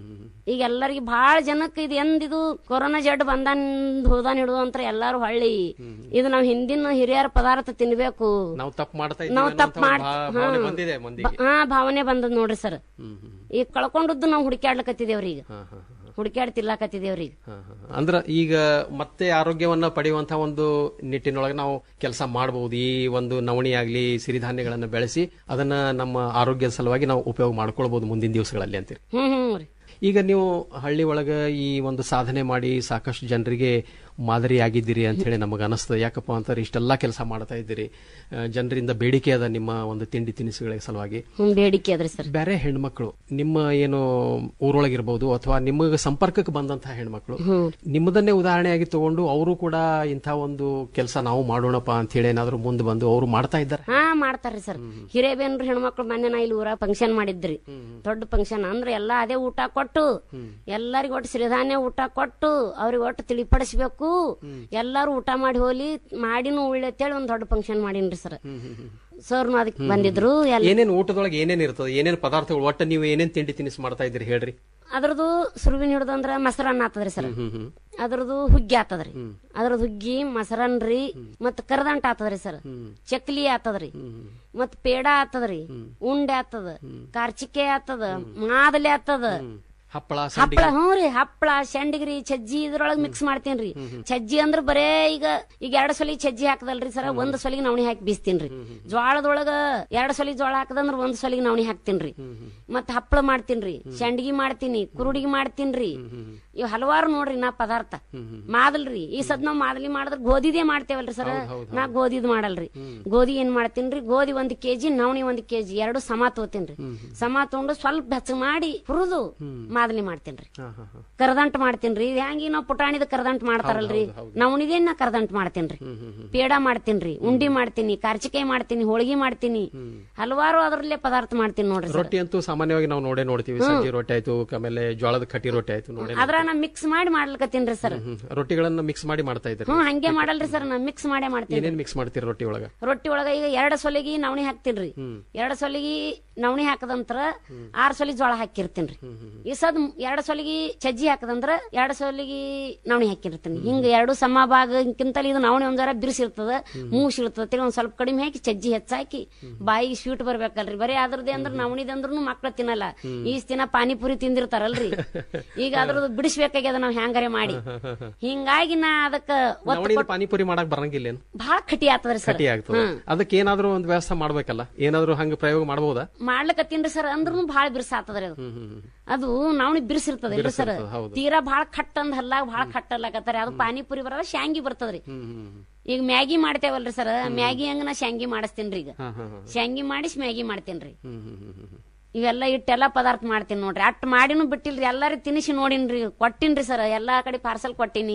ಈಗ ಎಲ್ಲರಿಗೆ ಬಹಳ ಜನಕ್ಕೆ ಇದು ಎಂದಿದು ಕೊರೋನಾ ಜಡ್ ಬಂದಾನ್ ಹೋದಾನ್ ಹಿಡಿದು ಅಂತ ಎಲ್ಲಾರು ಹೊಳ್ಳಿ ಇದು ನಾವ್ ಹಿಂದಿನ ಹಿರಿಯರ ಪದಾರ್ಥ ತಿನ್ಬೇಕು ನಾವು ತಪ್ಪು ಮಾಡ್ತಾ ನಾವ್ ಇದ್ದೀವಿ ತಪ್ಪು ಮಾಡ್ ಅನ್ನೋಂಥ ಭಾವನೆ ಬಂದಿದೆ ಮಂದಿಗೆ ಹಾ ಭಾವನೆ ಬಂದದ್ ನೋಡ್ರಿ ಸರ್ ಈಗ ಕಳ್ಕೊಂಡದ್ದು ನಾವು ಹುಡುಕ್ಯಾಡ್ಲಕತ್ತಿದೇವ್ರಿ ಈಗ ಹುಡುಕ್ಯಾಡ್ ತಿರ್ಲಾಕತ್ತಿದೇವ್ರಿ ಈಗ ಅಂದ್ರ ಈಗ ಮತ್ತೆ ಆರೋಗ್ಯವನ್ನ ಪಡೆಯುವಂತಹ ಒಂದು ನಿಟ್ಟಿನೊಳಗೆ ನಾವು ಕೆಲಸ ಮಾಡಬಹುದು ಈ ಒಂದು ನವಣಿ ಆಗ್ಲಿ ಸಿರಿಧಾನ್ಯಗಳನ್ನ ಬೆಳೆಸಿ ಅದನ್ನ ನಮ್ಮ ಆರೋಗ್ಯದ ಸಲುವಾಗಿ ನಾವು ಉಪಯೋಗ ಮಾಡ್ಕೊಳ್ಬಹುದು ಮುಂದಿನ ದಿವಸಗಳಲ್ಲಿ ಅಂತೀರಿ ಹ್ಮ್ ಹ್ಮ್ ರೀ ಈಗ ನೀವು ಹಳ್ಳಿ ಒಳಗ ಈ ಒಂದು ಸಾಧನೆ ಮಾಡಿ ಸಾಕಷ್ಟು ಜನರಿಗೆ ಮಾದರಿ ಆಗಿದ್ದೀರಿ ಅಂತ ಹೇಳಿ ನಮಗೆ ಅನಿಸ್ತದೆ ಯಾಕಪ್ಪ ಅಂತಾರೆ ಇಷ್ಟೆಲ್ಲ ಕೆಲಸ ಮಾಡ್ತಾ ಇದ್ದೀರಿ ಆ, ಜನರಿಂದ ಬೇಡಿಕೆ ಅದ ನಿಮ್ಮ ಒಂದು ತಿಂಡಿ ತಿನಿಸುಗಳ ಸಲುವಾಗಿ ಹ್ಮ್ ಬೇಡಿಕೆ ಅದ್ರಿ ಸರ್ ಬೇರೆ ಹೆಣ್ಮಕ್ಳು ನಿಮ್ಮ ಏನು ಊರೊಳಗಿರ್ಬೋದು ಅಥವಾ ನಿಮಗೆ ಸಂಪರ್ಕಕ್ಕೆ ಬಂದಂತಹ ಹೆಣ್ಮಕ್ಳು ನಿಮ್ಮದನ್ನೇ ಉದಾಹರಣೆಯಾಗಿ ತಗೊಂಡು ಅವರು ಕೂಡ ಇಂಥ ಒಂದು ಕೆಲಸ ನಾವು ಮಾಡೋಣಪ್ಪ ಅಂತ ಹೇಳಿ ಏನಾದ್ರು ಮುಂದೆ ಬಂದು ಅವರು ಮಾಡ್ತಾ ಇದ್ದಾರೆ ಹಾ ಮಾಡ್ತಾರ್ರಿ ಸರ್ ಹಿರೇಬೇನ್ರು ಹೆಣ್ಮಕ್ಳು ಮೊನ್ನೆ ನಾ ಇಲ್ಲಿ ಊರ ಫಂಕ್ಷನ್ ಮಾಡಿದ್ರಿ ದೊಡ್ಡ ಫಂಕ್ಷನ್ ಅಂದ್ರೆ ಎಲ್ಲಾ ಅದೇ ಊಟ ಕೊಟ್ಟು ಎಲ್ಲರಿಗೂ ಒಟ್ಟು ಸಿರಿಧಾನ್ಯ ಊಟ ಕೊಟ್ಟು ಅವ್ರಿಗೆ ಒಟ್ಟು ತಿಳಿಪಡಿಸ್ಬೇಕು ಎಲ್ಲಾರು ಊಟ ಮಾಡಿ ಹೋಲಿ ಮಾಡಿನೂ ಉಳ್ಳೆ ಅಂತೇಳಿ ಒಂದ್ ದೊಡ್ಡ ಫಂಕ್ಷನ್ ಮಾಡೀನ್ರಿ ಸರ್ ಸರ್ನು ಅದಕ್ಕೆ ಬಂದಿದ್ರು ಎಲ್ಲ ಏನೇನು ಊಟದೊಳಗೆ ಏನೇನ್ ಇರ್ತದೆ ಏನೇನು ಪದಾರ್ಥಗಳು ಒಟ್ಟು ನೀವು ಏನೇನ್ ತಿಂಡಿ ತಿನಿಸು ಮಾಡ್ತಾ ಇದ್ದೀರಿ ಹೇಳ್ರಿ ಅದ್ರದ್ದು ಸುರುವಿನ ಹಿಡ್ದು ಅಂದ್ರ ಮೊಸರನ್ನ ಆತದ್ರಿ ಸರ್ ಅದ್ರದ್ದು ಹುಗ್ಗಿ ಆತದ್ರಿ ಅದ್ರದ್ದು ಹುಗ್ಗಿ ಮೊಸರನ್ ರೀ ಮತ್ ಕರದಂಟ ಆತದ್ರಿ ಸರ್ ಚಕ್ಲಿ ಆತದ್ರಿ ಮತ್ ಪೇಡ ಆತದ್ರಿ ಉಂಡೆ ಆತದ ಕಾರ್ಚಿಕೆ ಆತದ ಮಾದಲಿ ಆತದ ಹಪ್ಪಳ ಹಪ್ಪಳ ಹ್ಞೂ ರೀ ಹಪ್ಪಳ ಸಂಡಿಗ್ರಿ ಚಜ್ಜಿ ಇದ್ರೊಳಗ್ ಮಿಕ್ಸ್ ಮಾಡ್ತೇನ್ರಿ ಚಜ್ಜಿ ಅಂದ್ರ ಬರೇ ಈಗ ಈಗ ಎರಡ್ ಸಲ ಚಜ್ಜಿ ಹಾಕದಲ್ರಿ ಸರ್ ಒಂದ್ ಸಲಿಗೆ ನವಣಿ ಹಾಕಿ ಬೀಸ್ತೀನ್ರಿ ಜ್ವಾಳದೊಳಗ ಎರಡ್ ಸಲ ಜ್ವಾಳ ಹಾಕದಂದ್ರ ಒಂದ್ ಸಲಿಗೆ ನವಣಿ ಹಾಕ್ತೀನ್ರಿ ಮತ್ ಹಪ್ಪಳ ಮಾಡ್ತೀನ್ರಿ ಸಂಡಿಗೆ ಮಾಡ್ತೀನಿ ಕುರುಡಿಗೆ ಮಾಡ್ತೀನ್ರಿ ಇವ್ ಹಲವಾರು ನೋಡ್ರಿ ನಾ ಪದಾರ್ಥ ಮಾದಲ್ರಿ ಈ ಸದ್ ನಾವ್ ಮಾದಲಿ ಮಾಡಿದ್ರ ಗೋಧಿದೇ ಮಾಡ್ತೇವಲ್ರಿ ಸರ್ ನಾ ಗೋಧಿದ್ ಮಾಡಲ್ರಿ ಗೋಧಿ ಏನ್ ಮಾಡ್ತೀನ್ರಿ ಗೋಧಿ ಒಂದ್ ಕೆಜಿ ನವಣಿ ಒಂದ್ ಕೆಜಿ ಎರಡು ಸಮ ತಗೋತೀನ್ರಿ ಸಮ ತಗೊಂಡು ಸ್ವಲ್ಪ ಬೆಚ್ಚ ಮಾಡಿ ಹುರಿದು ಮಾದಲಿ ಮಾಡ್ತೀನ್ರಿ ಕರದಂಟ ಮಾಡ್ತೀನ್ರಿ ಇದು ಹೆಂಗಿ ನಾವ್ ಪುಟಾಣಿದ ಕರದಂಟ ಮಾಡ್ತಾರಲ್ರಿ ನವಣಿದೇ ನಾ ಕರದಂಟ ಮಾಡ್ತೀನ್ರಿ ಪೇಡ ಮಾಡ್ತೀನ್ರಿ ಉಂಡಿ ಮಾಡ್ತೀನಿ ಕಾರ್ಚಿಕಾಯಿ ಮಾಡ್ತೀನಿ ಹೋಳಿಗೆ ಮಾಡ್ತೀನಿ ಹಲವಾರು ಅದ್ರಲ್ಲೇ ಪದಾರ್ಥ ಮಾಡ್ತೀನಿ ನೋಡ್ರಿ ಸರ್ ರೊಟ್ಟಿ ಅಂತೂ ಸಾಮಾನ್ಯವಾಗಿ ನಾವು ನೋಡೇ ನೋಡ್ತೀವಿ ಸಜ್ಜಿ ರೊಟ್ಟಿ ಆಯ್ತು ಆಮೇಲೆ ಜೋಳದ ಕಟ್ಟಿ ರೊಟ್ಟಿ ಆಯ್ತು ನೋಡೇ ಅದ್ರ ನಾ ಮಿಕ್ಸ್ ಮಾಡಿ ಮಾಡ್ಲಿಕತ್ತೀನ್ರಿ ಸರ್ ಹ್ಮ್. ರೊಟ್ಟಿಗಳನ್ನ ಮಿಕ್ಸ್ ಮಾಡಿ ಮಾಡ್ತಾ ಇದ್ದೀರಿ ಹ್ಮ್ ಹಂಗೆ ಮಾಡಲ್ರಿ ಸರ್ ನಾ ಮಿಕ್ಸ್ ಮಾಡೇ ಮಾಡ್ತೀನಿ ಏನೇನ್ ಮಿಕ್ಸ್ ಮಾಡ್ತೀರಿ ರೊಟ್ಟಿ ಒಳಗ ರೊಟ್ಟಿ ಒಳಗ ಈಗ ಎರಡ್ ಸೊಲಿಗಿ ನವಣಿ ಹಾಕ್ತೀನ್ರಿ ಎರಡ್ ಸೊಲಿಗಿ ನವಣಿ ಹಾಕದಂತ್ರ ಆರ್ ಸೊಲಿ ಜೋಳ ಹಾಕಿರ್ತೀನ್ರಿ ಈ ಸದ್ ಅದ್ ಎರಡ್ ಸೊಲಿಗಿ ಚಜ್ಜಿ ಹಾಕದಂದ್ರ ಎರಡ್ ಸೊಲಿಗಿ ನವಣಿ ಹಾಕಿರ್ತೀನಿ ಹಿಂಗ ಎರಡು ಸಮ ಭಾಗಕ್ಕಿಂತಲೂ ಇದು ನವಣಿ ಒಂದ್ ಜರ ಬಿರ್ಸಿರ್ತದ ಮೂಸ್ ಇರ್ತದ ತಿರ್ಗಿ ಒಂದ್ ಸ್ವಲ್ಪ ಕಡಿಮೆ ಹಾಕಿ ಚಜ್ಜಿ ಹೆಚ್ಚಾಕಿ ಬಾಯಿಗೆ ಸ್ವೀಟ್ ಬರ್ಬೇಕಲ್ರಿ ಬರೀ ಅದ್ರದ್ದೇ ಅಂದ್ರ ನವಣಿದ ಅಂದ್ರೂ ಮಕ್ಳು ತಿನ್ನಲ್ಲ ಈಸ್ ದಿನ ಪಾನಿಪುರಿ ತಿಂದಿರ್ತಾರಲ್ರಿ ಈಗ ಅದ್ರದ್ದು ಬಿಡಿಸ್ಬೇಕಾಗ್ಯದ ನಾವ್ ಹ್ಯಾಂಗಾರೆ ಮಾಡಿ ಹಿಂಗಾಗಿ ನಾ ಅದಕ್ಕ ಒತ್ತು ನವಣಿನ ಕೊಟ್ಟು ಪಾನಿಪುರಿ ಮಾಡಕ್ ಬರಂಗಿಲ್ಲೇನು ಬಹಳ ಕಟಿ ಆಗ್ತದ್ರಿ ಸರ್ ಕಟಿ ಆಗ್ತದೆ ಅದಕ್ಕೆ ಏನಾದ್ರೂ ಒಂದು ವ್ಯವಸ್ಥೆ ಮಾಡ್ಬೇಕಲ್ಲ ಏನಾದ್ರೂ ಹಂಗ ಪ್ರಯೋಗ ಮಾಡಬಹುದಾ ಮಾಡ್ಲಕತ್ತೀನ್ರಿ ಸರ್ ಅಂದ್ರೂ ಭಾಳ ಬಿರ್ಸಾತದ್ರಿ ಅದು ಅದು ನವಣಿ ಬಿರ್ಸಿರ್ತದ ಇಲ್ರಿ ಸರ್ ಬಿರ್ಸಿರ್ತದ, ಹೌದು. ತೀರಾ ಭಾಳ ಖಟ್ ಅಂದ್ ಹಲ್ಲಾಗ ಭಾಳ ಖಟ್ ಅಲ್ಲಕತ್ತಾರೆ ಅದು ಪಾನಿಪುರಿ ಬರಲ್ಲ ಶಾಂಗಿ ಬರ್ತದ್ರಿ ಈಗ ಮ್ಯಾಗಿ ಮಾಡ್ತೇವಲ್ರಿ ಸರ್ ಮ್ಯಾಗಿ ಹಂಗ ನಾ ಶಾಂಗಿ ಮಾಡಿಸ್ತೀನ್ರಿ ಈಗ ಶಾಂಗಿ ಮಾಡಿಸಿ ಮ್ಯಾಗಿ ಮಾಡ್ತೇನ್ರಿ ಇವೆಲ್ಲ ಇಟ್ಟೆಲ್ಲ ಪದಾರ್ಥ ಮಾಡ್ತೀನಿ ನೋಡ್ರಿ ಅಟ್ ಮಾಡಿನೂ ಬಿಟ್ಟಿಲ್ರಿ ಎಲ್ಲಾರು ತಿನಿಸಿ ನೋಡಿನ್ರಿ ಕೊಟ್ಟಿನ್ರಿ ಸರ್ ಎಲ್ಲಾ ಕಡೆ ಪಾರ್ಸಲ್ ಕೊಟ್ಟಿನಿ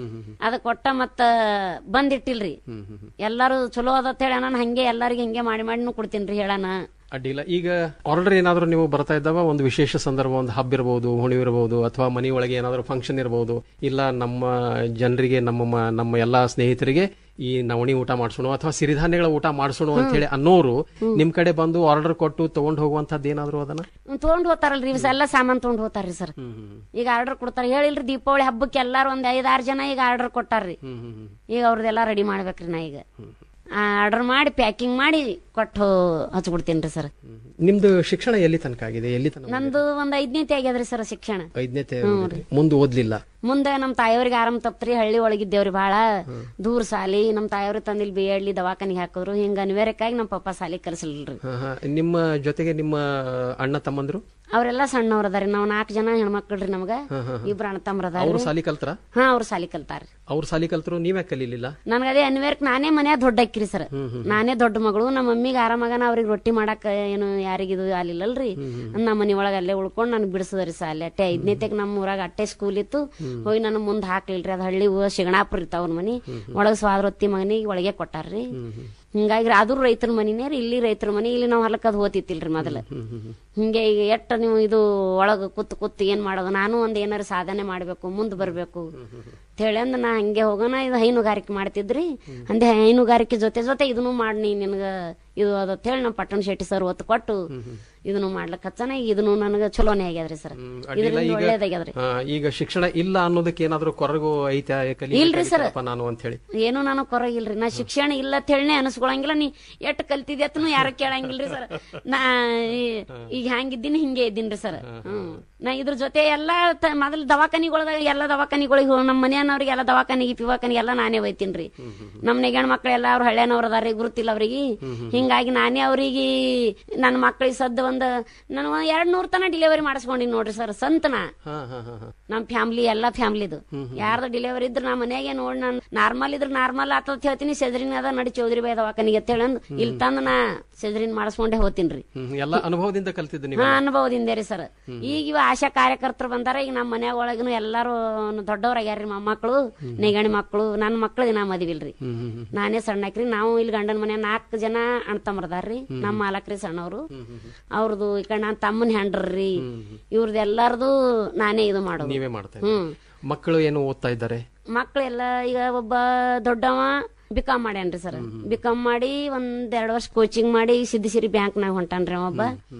ಅದ ಕೊಟ್ಟ ಮತ್ತ ಬಂದಿಟ್ಟಿಲ್ರಿ ಎಲ್ಲಾರು ಚಲೋ ಅದ ಹೇಳಿ ನಾನು ಹಂಗೆ ಎಲ್ಲಾರಿಗೆ ಹಂಗೆ ಮಾಡಿ ಮಾಡಿನೂ ಕೊಡ್ತೀನ್ರಿ ಹೇಳಣ ಅಡ್ಡಿಲ್ಲ ಈಗ ಆರ್ಡರ್ ಏನಾದ್ರೂ ನೀವು ಬರ್ತಾ ಇದ್ದಾವ ಒಂದು ವಿಶೇಷ ಸಂದರ್ಭ ಒಂದು ಹಬ್ಬ ಇರಬಹುದು ಹುಣಿವು ಇರಬಹುದು ಅಥವಾ ಮನೆ ಒಳಗೆ ಏನಾದ್ರೂ ಫಂಕ್ಷನ್ ಇರಬಹುದು ಇಲ್ಲ ನಮ್ಮ ಜನರಿಗೆ ನಮ್ಮ ಮ- ನಮ್ಮ ಎಲ್ಲಾ ಸ್ನೇಹಿತರಿಗೆ ಈ ನವಣಿ ಊಟ ಮಾಡಿಸೋಣ ಅಥವಾ ಸಿರಿಧಾನ್ಯಗಳ ಊಟ ಮಾಡಿಸೋಣ ಅಂತ ಹೇಳಿ ಅನ್ನೋರು ನಿಮ್ ಕಡೆ ಬಂದು ಆರ್ಡರ್ ಕೊಟ್ಟು ತಗೊಂಡ್ ಹೋಗುವಂತದ್ದು ಏನಾದ್ರು ಅದನ್ನ ತೊಗೊಂಡ್ ಹೋಗ್ತಾರಲ್ರಿ ಇವ್ ಎಲ್ಲ ಸಾಮಾನ್ ತೊಗೊಂಡ್ ಹೋಗ್ತಾರ್ರಿ ಸರ್ ಈಗ ಆರ್ಡರ್ ಕೊಡ್ತಾರ ಹೇಳಿಲ್ರಿ ದೀಪಾವಳಿ ಹಬ್ಬಕ್ಕೆ ಎಲ್ಲಾರು ಒಂದ್ ಐದಾರು ಜನ ಈಗ ಆರ್ಡರ್ ಕೊಟ್ಟಾರ್ರಿ ಈಗ ಅವ್ರದ್ದೆಲ್ಲ ರೆಡಿ ಮಾಡ್ಬೇಕ್ರಿ ನಾ ಈಗ ಆರ್ಡರ್ ಮಾಡಿ ಪ್ಯಾಕಿಂಗ್ ಮಾಡಿ ಕೊಟ್ಟು ಹಚ್ಕೊಡ್ತೀನಿ ಸರ್ ನಿಮ್ದು ಶಿಕ್ಷಣ ಎಲ್ಲಿ ತನಕ ಆಗಿದೆ ಎಲ್ಲಿ ತನಕ ನಂದು ಒಂದ್ ಐದನೇತಿ ಆಗ್ಯದ್ರಿ ಸರ್ ಶಿಕ್ಷಣ ಐದನೇ ಹ್ಞೂ ರೀ. ಮುಂದೆ ಓದ್ಲಿಲ್ಲ ಮುಂದೆ ನಮ್ ತಾಯಿಯವ್ರಿಗೆ ಆರಾಮ್ ತಪ್ತ್ರಿ ಹಳ್ಳಿ ಒಳಗಿದ್ದೇವ್ರಿ ಬಾಳ ದೂರ ಸಾಲಿ ನಮ್ ತಾಯಿಯವ್ರು ತಂದಿಲ್ ಬಿ ಎಡ್ಲಿ ದವಾಖಾನಿಗೆ ಹಾಕಿದ್ರು ಹಿಂಗ ಅನಿವಾರ್ಯಕ್ಕಾಗಿ ನಮ್ ಪಪ್ಪ ಸಾಲಿ ಕಲಿಸಲ್ರಿ ಹಾ, ಹಾ. ನಿಮ್ಮ ಜೊತೆಗೆ ನಿಮ್ಮ ಅಣ್ಣ ತಮ್ಮಂದ್ರು ಅವರೆಲ್ಲ ಸಣ್ಣವ್ರ ಅದಾರಿ ನಾವ್ ನಾಲ್ಕು ಜನ ಹೆಣ್ಮಕ್ಳ್ರಿ ನಮ್ಗ ಹಾ, ಹಾ, ಹಾ. ಇಬ್ರು ಅಣ್ಣ ತಮ್ಮರ ಅವ್ರು ಅದಾರಿ ಸಾಲಿ ಕಲ್ತ್ರ ಹಾ ಅವ್ರು ಸಾಲಿ ಕಲ್ತಾರ್ರಿ ಅವ್ರು ಸಾಲಿ ಕಲ್ತರು ನೀವೇ ಕಲೀಲಿಲ್ಲ ನನ್ಗ ಅದೇ ಅನಿವಾರ್ಯಕ್ ನಾನೇ ಮನ್ಯಾಗ ದೊಡ್ಡ ಅಕ್ಕಿರಿ ಸರ್ ನಾನೇ ದೊಡ್ಡ ಮಗಳು ನಮ್ಮ ಮಮ್ಮಿಗೆ ಆರಾಮಾಗನ ಅವ್ರಿಗೆ ರೊಟ್ಟಿ ಮಾಡಾಕ ಏನು ಯಾರಿಗಿದು ಆಲಿಲ್ಲಲ್ರಿ ನಮ್ಮ ಮನಿ ಒಳಗ ಅಲ್ಲೇ ಉಳ್ಕೊಂಡ್ ನನ್ಗೆ ಬಿಡಿಸದ್ರಿ ಸಾಲಿ ಅಟ್ಟೆ ಐದನೇತೆಗ್ ನಮ್ಮ ಊರಾಗ ಅಟ್ಟೆ ಸ್ಕೂಲ್ ಇತ್ತು ಹೋಗಿ ನಾನು ಮುಂದ್ ಹಾಕ್ಲಿಲ್ರಿ ಅದ್ ಹಳ್ಳಿ ಊ- ಶಿಗಣಾಪುರ ಇರ್ತಾವ ಅವ್ರ ಮನಿ ಒಳಗ್ ಸ್ವಾದ್ರೊತ್ತಿ ಮಗನಿಗೆ ಒಳಗೆ ಕೊಟ್ಟಾರ್ರಿ ಹಿಂಗಾಗಿ ಆದ್ರೂ ರೈತರ ಮನಿನೇ ರೀ ಇಲ್ಲಿ ರೈತರ ಮನಿ ಇಲ್ಲಿ ನಾವ್ ಹೊಲಕ್ ಅದು ಹೋತಿತ್ತಿಲ್ರಿ ಮೊದಲ ಹಿಂಗೆ ಈಗ ಎಟ್ಟ ನೀವು ಇದು ಒಳಗ ಕೂತ್ ಕೂತ್ ಏನ್ ಮಾಡೋದು ನಾನು ಒಂದ್ ಏನಾರ ಸಾಧನೆ ಮಾಡ್ಬೇಕು ಮುಂದ್ ಬರ್ಬೇಕು ಹೇಳಿ ಅಂದ್ ನಾ ಹಂಗೆ ಹೋಗೋಣ ಇದು ಹೈನುಗಾರಿಕೆ ಮಾಡ್ತಿದ್ರಿ ಅಂದೆ ಹೈನುಗಾರಿಕೆ ಜೊತೆ ಜೊತೆ ಇದನ್ನು ಮಾಡಿ ನಿನಗ ಇದು ಅದ ಹೇಳಿ ನಮ್ಮ ಪಟ್ಟಣ ಶೆಟ್ಟಿ ಸರ್ ಒತ್ತು ಕೊಟ್ಟು ಇದನ್ನು ಮಾಡ್ಲಕ್ ಹಚ್ಚನ ಈಗ ಇದನ್ನು ನನಗ ಚಲೋನೇ ಆಗ್ಯಾದ್ರಿ ಸರ್ ಅಡ್ಡಿಲ್ಲ ಇದರಿಂದ ಈಗ ಒಳ್ಳೇದಾಗ್ಯದ್ರಿ ಆ, ಈಗ ಶಿಕ್ಷಣ ಇಲ್ಲ ಅನ್ನೋದಕ್ಕೆ ಏನಾದ್ರೂ ಕೊರಗು ಐತಾ ಇಲ್ರಿ sir. ಕಲಿಬೇಕಪ್ಪ ನಾನು ಅಂತ ಹೇಳಿ ಏನು ನಾನು ಕೊರಗಿಲ್ರಿ ನಾ ಶಿಕ್ಷಣ ಇಲ್ಲ ಅಂತ ಹೇಳಿನೇ ಅನಿಸ್ಕೊಳಂಗಿಲ್ಲ ನೀ ಎಷ್ಟ್ ಕಲ್ತಿದ್ದೆ ಅತ್ನು ಯಾರು ಕೇಳಂಗಿಲ್ರಿ ಸರ್ ನಾ ಈ- ಈಗ ಹ್ಯಾಂಗಿದ್ದೀನಿ ಹಿಂಗೆ ಇದ್ದೀನ್ರಿ ಸರ್ ಹ್ಮ್ ನಾ ಇದ್ರ ಜೊತೆ ಎಲ್ಲಾ ತ- ಮೊದಲ ದವಾಖಾನಿಗೊಳದಾಗ ಎಲ್ಲಾ ದವಾಖಾನಿಗಳಿಗೆ ಹೋಗಿ ನಮ್ಮ ಮನೆಯವ್ರಿಗೆ ಎಲ್ಲ ದವಾಖಾನಿಗೆ ಪಿವಾಖಾನಿಗೆ ಎಲ್ಲ ನಾನೇ ಒಯ್ತೀನ್ರಿ ನಮ್ಮ ನೆಗಣ ಮಕ್ಳೆಲ್ಲ ಅವ್ರ ಹಳ್ಳಿಯನವ್ರ ಅದಾರಿ ಗುರುತಿಲ್ಲ ಅವ್ರಿಗೆ ಹಿಂಗಾಗಿ ನಾನೇ ಅವ್ರಿಗೆ ನನ್ನ ಮಕ್ಳಿಗೆ ಸದ್ದ ಒಂದ್ ನಾನು ಒಂದ್ ಎರಡ್ ನೂರ್ ತನ ಡಿಲಿವರಿ ಮಾಡಿಸ್ಕೊಂಡಿನಿ ನೋಡ್ರಿ ಸರ್ ಸಂತನ ಹಾ ಹಾ ಹಾ ಹಾ ನಮ್ ಫ್ಯಾಮಿಲಿ ಎಲ್ಲಾ ಫ್ಯಾಮಿಲಿದು ಯಾರ್ದು ಡೆಲಿವರಿ ಇದ್ರ ನಾ ಮನ್ಯಾಗೆ ನೋಡ್ ನಾನು ನಾರ್ಮಲ್ ಇದ್ರ ನಾರ್ಮಲ್ ಆತದ ಹೇಳ್ತೀನಿ ಸೆಜರಿನ್ ಅದ ನಡಿ ಚೌಧರಿ ಬಾಯ್ ದವಾಖಾನಿಗೆ ಅಂತ ಹೇಳಂದ್ ಇಲ್ಲಿ ತಂದ್ ನಾ ಸೆಜರಿನ್ ಮಾಡಿಸ್ಕೊಂಡೆ ಹೋಗ್ತೀನ್ರಿ ಹ್ಮ್, ಎಲ್ಲ ಅನುಭವದಿಂದ ಕಲ್ತಿದ್ದು ನೀವು ಹಾ ಅನುಭವದಿಂದ ರೀ ಸರ್ ಈಗ ಇವ ಆಶಾ ಕಾರ್ಯಕರ್ತರು ಬಂದಾರ ಈಗ ನಮ್ಮ ಮನ್ಯಾಗ ಒಳಗನು ಎಲ್ಲಾರು ದೊಡ್ಡವ್ರಾಗ್ಯಾರ್ರಿ ಮೊಮ್ಮಕ್ಕಳು ನೆಗಣಿ ಮಕ್ಕಳು ನನ್ನ ಮಕ್ಳಿಗೆ ನಾ ಮದಿವಿಲ್ರಿ ನಾನೇ ಸಣ್ಣಕ್ರಿ ನಾವು ಇಲ್ಲಿ ಗಂಡನ ಮನೆ ನಾಲ್ಕು ಜನ ಅಣ್ತಮ್ಮರದಾರ್ರಿ ನಮ್ಮ ಮಾಲಕ್ರಿ ಸಣ್ಣವ್ರು ಅವ್ರದ್ದು ಈ ಕಡೆ ನನ್ನ ತಮ್ಮನ ಹೆಂಡ್ರಿ ಇವ್ರದ್ದು ಎಲ್ಲಾರ್ದು ನಾನೇ ಇದು ಮಾಡೋದು ನೀವೇ ಮಾಡ್ತಾ ಹ್ಮ್ ಮಕ್ಕಳು ಏನು ಓದ್ತಾ ಇದ್ದಾರೆ ಮಕ್ಳೆಲ್ಲ ಈಗ ಒಬ್ಬ ದೊಡ್ಡವ ಬಿಕಾಮ್ ಮಾಡ್ಯಾನ್ರಿ ಸರ್ ಬಿಕಾಮ್ ಮಾಡಿ ಒಂದ್ ಎರಡ್ ವರ್ಷ ಕೋಚಿಂಗ್ ಮಾಡಿ ಸಿದ್ದಿಸಿರಿ ಬ್ಯಾಂಕ್ನಾಗ ಹೊಂಟಾನ್ರಿ ಅವ ಒಬ್ಬ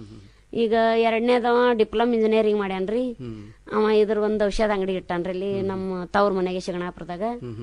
ಈಗ ಎರಡನೇದವ ಡಿಪ್ಲೊಮ್ ಇಂಜಿನಿಯರಿಂಗ್ ಮಾಡ್ಯಾನ್ರಿ ಅವ ಇದ್ರ ಒಂದ್ ಔಷಧ ಅಂಗಡಿ ಇಟ್ಟಾನ್ರಿ ಇಲ್ಲಿ ನಮ್ಮ ತವ್ರ ಮನೆಗೆ ಶಿಗಣಾಪುರದಾಗ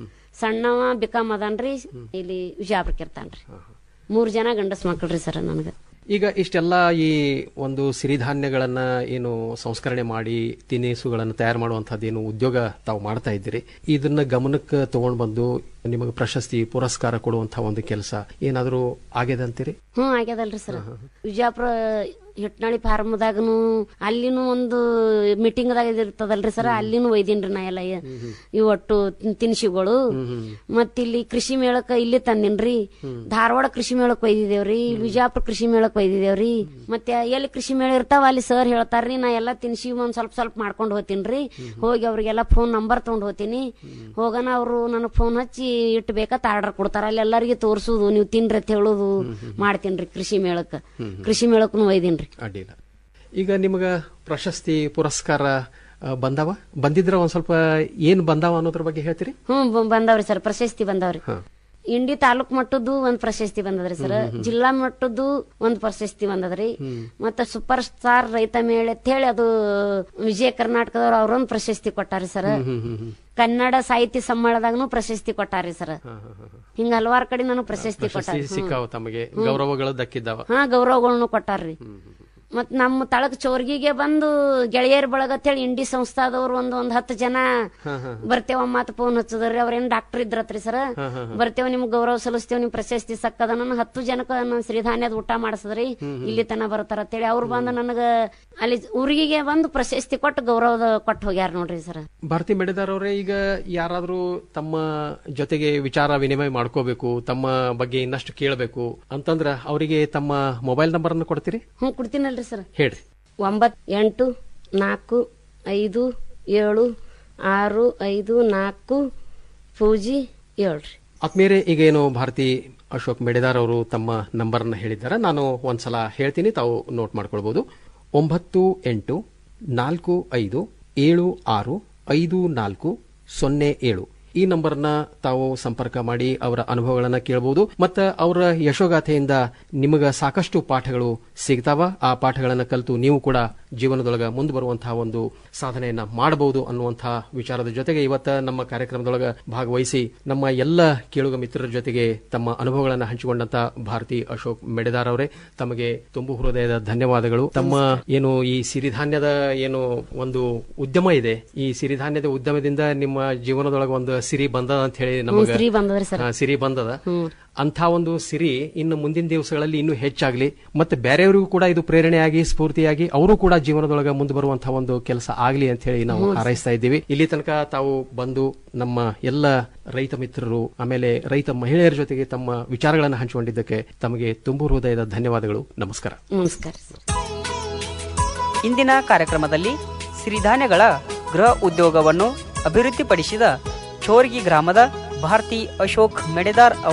ಸಣ್ಣವ ಬಿಕಾಮ್ ಅದಾನ್ರಿ ಇಲ್ಲಿ ವಿಜಯಪುರಕ್ಕೆ ಇರ್ತಾನ್ರಿ ಮೂರ್ ಜನ ಗಂಡಸ್ ಮಕ್ಳ್ರಿ ಸರ್ ನನಗ ಈಗ ಇಷ್ಟೆಲ್ಲ ಈ ಒಂದು ಸಿರಿಧಾನ್ಯಗಳನ್ನ ಏನು ಸಂಸ್ಕರಣೆ ಮಾಡಿ ತಿನಿಸುಗಳನ್ನು ತಯಾರು ಮಾಡುವಂತಹದ್ದು ಏನು ಉದ್ಯೋಗ ತಾವು ಮಾಡ್ತಾ ಇದ್ದೀರಿ ಇದನ್ನ ಗಮನಕ್ಕೆ ತಗೊಂಡ್ ಬಂದು ನಿಮಗೆ ಪ್ರಶಸ್ತಿ ಪುರಸ್ಕಾರ ಕೊಡುವಂತಹ ಒಂದು ಕೆಲಸ ಏನಾದರೂ ಆಗಿದೆ ಅಂತೀರಿ ಹ್ಞೂ ಆಗ್ಯದಲ್ರಿ ಸರ್ ವಿಜಯಪುರ ಹಿಟ್ನಾಳಿ ಫಾರ್ಮ್ದಾಗನು ಅಲ್ಲಿನೂ ಒಂದು ಮೀಟಿಂಗ್ದಾಗ ಇರ್ತದಲ್ರಿ ಸರ್ ಅಲ್ಲಿನೂ ಒಯ್ದೀನ್ರಿ ನಾ ಎಲ್ಲ ಇವ್ ಒಟ್ಟು ತಿನಿಸುಗಳು ಮತ್ತ ಇಲ್ಲಿ ಕೃಷಿ ಮೇಳಕ್ಕ ಇಲ್ಲಿ ತಂದಿನ್ರಿ ಧಾರವಾಡ ಕೃಷಿ ಮೇಳಕ್ ಒಯ್ದಿದೇವ್ರಿ ಇಲ್ಲಿ ವಿಜಯಪುರ ಕೃಷಿ ಮೇಳಕ್ ಒಯ್ದಿದೇವ್ರಿ ಮತ್ತೆ ಎಲ್ಲಿ ಕೃಷಿ ಮೇಳ ಇರ್ತಾವ ಅಲ್ಲಿ ಸರ್ ಹೇಳ್ತಾರ್ರಿ ನಾ ಎಲ್ಲಾ ತಿನಿಸಿ ಒಂದ್ ಸ್ವಲ್ಪ ಸ್ವಲ್ಪ ಮಾಡ್ಕೊಂಡು ಹೋಗ್ತೀನ್ರಿ ಹೋಗಿ ಅವ್ರಿಗೆಲ್ಲ ಫೋನ್ ನಂಬರ್ ತಗೊಂಡ್ ಹೋಗ್ತೀನಿ ಹೋಗನ ಅವರು ನನಗ್ ಫೋನ್ ಹಚ್ಚಿ ಇಟ್ಟು ಬೇಕಂತ ಆರ್ಡರ್ ಕೊಡ್ತಾರ ಅಲ್ಲಿ ಎಲ್ಲರಿಗೆ ತೋರ್ಸುದು ನೀವು ತಿನ್ರಿ ಅಂತ ಹೇಳುದು ಮಾಡ್ತೀನ್ರಿ ಕೃಷಿ ಮೇಳಕ್ಕ ಕೃಷಿ ಮೇಳಕ್ಕೂ ಒಯ್ದೀನ್ರಿ ಅಡ್ಡಿಲ್ಲ ಈಗ ನಿಮಗ ಪ್ರಶಸ್ತಿ ಪುರಸ್ಕಾರ ಆ, ಬಂದಾವ ಬಂದಿದ್ರ ಒಂದ್ ಸ್ವಲ್ಪ ಏನ್ ಬಂದಾವ ಅನ್ನೋದ್ರ ಬಗ್ಗೆ ಹೇಳ್ತೀರಿ ಹ್ಮ್ ಬ- ಬಂದವ್ರಿ ಸರ್ ಪ್ರಶಸ್ತಿ ಬಂದವ್ರಿ ಹಾ. ಇಂಡಿ ತಾಲೂಕ್ ಮಟ್ಟದ್ದು ಒಂದ್ ಪ್ರಶಸ್ತಿ ಬಂದದ್ರಿ ಸರ್ ಜಿಲ್ಲಾ ಮಟ್ಟದ್ದು ಒಂದ್ ಪ್ರಶಸ್ತಿ ಬಂದದ್ರಿ ಮತ್ತ ಸೂಪರ್ ಸ್ಟಾರ್ ರೈತ ಮೇಳ ಅಂತ ಹೇಳಿ ಅದು ವಿಜಯ ಕರ್ನಾಟಕದವ್ರು ಅವ್ರೊಂದ್ ಪ್ರಶಸ್ತಿ ಕೊಟ್ಟಾರಿ ಸರ್ ಕನ್ನಡ ಸಾಹಿತ್ಯ ಸಮ್ಮೇಳನದಾಗನು ಪ್ರಶಸ್ತಿ ಕೊಟ್ಟಾರಿ ಸರ್ ಹಿಂಗ ಹಲವಾರು ಕಡೆ ನಾನು ಪ್ರಶಸ್ತಿ ಪ್ರಶಸ್ತಿ ಕೊಟ್ಟಾರಿ ಹ್ಮ್. ಸಿಕ್ಕಾವ ತಮಗೆ ಹ್ಮ್. ಗೌರವಗಳು ದಕ್ಕಿದ್ದಾವ ಹಾ ಗೌರವಗಳನ್ನು ಕೊಟ್ಟಾರ್ರಿ ಮತ್ ನಮ್ಮ ತಳಕ್ ಚೋರ್ಗಿಗೆ ಬಂದು ಗೆಳೆಯರ ಬಳಗ ಅಂತೇಳಿ ಇಂಡಿ ಸಂಸ್ಥಾದವ್ರು ಒಂದ್ ಒಂದ್ ಹತ್ತು ಜನ ಹಾ, ಹಾ. ಬರ್ತೇವ ಮಾತು ಫೋನ್ ಹಚ್ಚದ್ರಿ ಅವ್ರೇನ್ ಡಾಕ್ಟರ್ ಇದ್ರತ್ರಿ ಸರ್ ಹಾ, ಹಾ, ಹಾ. ಬರ್ತೇವ ನಿಮ್ಗೆ ಗೌರವ ಸಲ್ಲಿಸ್ತೇವ್ ನಿಮ್ ಪ್ರಶಸ್ತಿ ಸಕ್ಕದ ನನ್ನ ಹತ್ತು ಜನಕ್ಕ ನಾನು ಸಿರಿಧಾನ್ಯದ ಊಟ ಮಾಡಿಸದ್ರಿ ಹ್ಮ್, ಹ್ಮ್. ಇಲ್ಲಿ ತನ ಬರ್ತಾರ ಅಂತೇಳಿ ಅವ್ರು ಬಂದು ನನಗ ಅಲ್ಲಿ ಊರಿಗೆ ಬಂದು ಪ್ರಶಸ್ತಿ ಕೊಟ್ಟು ಗೌರವದ ಕೊಟ್ಟು ಹೋಗ್ಯಾರ ನೋಡ್ರಿ ಸರ್ ಭಾರತಿ ಮೆಡೆದಾರ್ ಅವರೇ ಈಗ ಯಾರಾದ್ರೂ ತಮ್ಮ ಜೊತೆಗೆ ವಿಚಾರ ವಿನಿಮಯ ಮಾಡ್ಕೋಬೇಕು ತಮ್ಮ ಬಗ್ಗೆ ಇನ್ನಷ್ಟು ಕೇಳಬೇಕು ಅಂತಂದ್ರ ಅವರಿಗೆ ತಮ್ಮ ಮೊಬೈಲ್ ನಂಬರ್ ಅನ್ನು ಕೊಡ್ತೀರಿ ಹ್ಞೂ ಕೊಡ್ತೀನಲ್ರಿ ಸರ್ ಹೇಳ್ರಿ ಒಂಬತ್ ಎಂಟು ನಾಲ್ಕು ಐದು ಏಳು ಆರು ಐದು ನಾಲ್ಕು ಪೂಜಿ ಏಳ್ರಿ ಆತ್ಮೀಯರೇ ಈಗ ಏನು ಭಾರತಿ ಅಶೋಕ್ ಮೆಡೆದಾರ್ ಅವರು ತಮ್ಮ ನಂಬರ್ ಅನ್ನ ಹೇಳಿದ್ದಾರೆ ನಾನು ಒಂದ್ಸಲ ಹೇಳ್ತೀನಿ ತಾವು ನೋಟ್ ಮಾಡ್ಕೊಳ್ಬಹುದು ಒಂಬತ್ತು ಎಂಟು ನಾಲ್ಕು ಐದು ಏಳು ಆರು ಐದು ನಾಲ್ಕು ಸೊನ್ನೆ ಏಳು ಈ ನಂಬರ್ನ ತಾವು ಸಂಪರ್ಕ ಮಾಡಿ ಅವರ ಅನುಭವಗಳನ್ನ ಕೇಳಬಹುದು ಮತ್ತ ಅವರ ಯಶೋಗಾಥೆಯಿಂದ ನಿಮಗ ಸಾಕಷ್ಟು ಪಾಠಗಳು ಸಿಗ್ತಾವ ಆ ಪಾಠಗಳನ್ನ ಕಲಿತು ನೀವು ಕೂಡ ಜೀವನದೊಳಗ ಮುಂದೆ ಬರುವಂತಹ ಒಂದು ಸಾಧನೆಯನ್ನ ಮಾಡಬಹುದು ಅನ್ನುವಂತಹ ವಿಚಾರದ ಜೊತೆಗೆ ಇವತ್ತ ನಮ್ಮ ಕಾರ್ಯಕ್ರಮದೊಳಗ ಭಾಗವಹಿಸಿ ನಮ್ಮ ಎಲ್ಲ ಕೇಳುಗ ಮಿತ್ರರ ಜೊತೆಗೆ ತಮ್ಮ ಅನುಭವಗಳನ್ನು ಹಂಚಿಕೊಂಡಂತ ಭಾರತಿ ಅಶೋಕ್ ಮೆಡೆದಾರ್ ಅವರೇ ತಮಗೆ ತುಂಬು ಹೃದಯದ ಧನ್ಯವಾದಗಳು ತಮ್ಮ ಏನು ಈ ಸಿರಿಧಾನ್ಯದ ಏನು ಒಂದು ಉದ್ಯಮ ಇದೆ ಈ ಸಿರಿಧಾನ್ಯದ ಉದ್ಯಮದಿಂದ ನಿಮ್ಮ ಜೀವನದೊಳಗ ಒಂದು ಸಿರಿ ಬಂದದ ಅಂತ ಹೇಳಿ ನಮಗೆ ಸಿರಿ ಬಂದದ್ರಿ ಸರ್. ಸಿರಿ ಬಂದದ ಅಂತ ಒಂದು ಸಿರಿ ಇನ್ನು ಮುಂದಿನ ದಿವಸಗಳಲ್ಲಿ ಇನ್ನೂ ಹೆಚ್ಚಾಗ್ಲಿ ಮತ್ತೆ ಬೇರೆಯವರಿಗೂ ಕೂಡ ಇದು ಪ್ರೇರಣೆಯಾಗಿ ಸ್ಫೂರ್ತಿಯಾಗಿ ಅವರು ಕೂಡ ಜೀವನದೊಳಗ ಮುಂದೆ ಬರುವಂತಹ ಒಂದು ಕೆಲಸ ಆಗ್ಲಿ ಅಂತ ಹೇಳಿ ನಾವು ಹ್ಮ್. ಹಾರೈಸ್ತಾ ಇದ್ದೀವಿ ಇಲ್ಲಿ ತನಕ ತಾವು ಬಂದು ನಮ್ಮ ಎಲ್ಲ ರೈತ ಮಿತ್ರರು ಆಮೇಲೆ ರೈತ ಮಹಿಳೆಯರ ಜೊತೆಗೆ ತಮ್ಮ ವಿಚಾರಗಳನ್ನು ಹಂಚಿಕೊಂಡಿದ್ದಕ್ಕೆ ತಮಗೆ ತುಂಬು ಹೃದಯದ ಧನ್ಯವಾದಗಳು ನಮಸ್ಕಾರ ನಮಸ್ಕಾರ ಇಂದಿನ ಕಾರ್ಯಕ್ರಮದಲ್ಲಿ ಸಿರಿಧಾನ್ಯಗಳ ಗೃಹ ಉದ್ಯೋಗವನ್ನು ಅಭಿವೃದ್ಧಿಪಡಿಸಿದ ಚೋರ್ಗಿ ಗ್ರಾಮದ ಭಾರತಿ ಅಶೋಕ್ ಮೆಡೆದಾರ್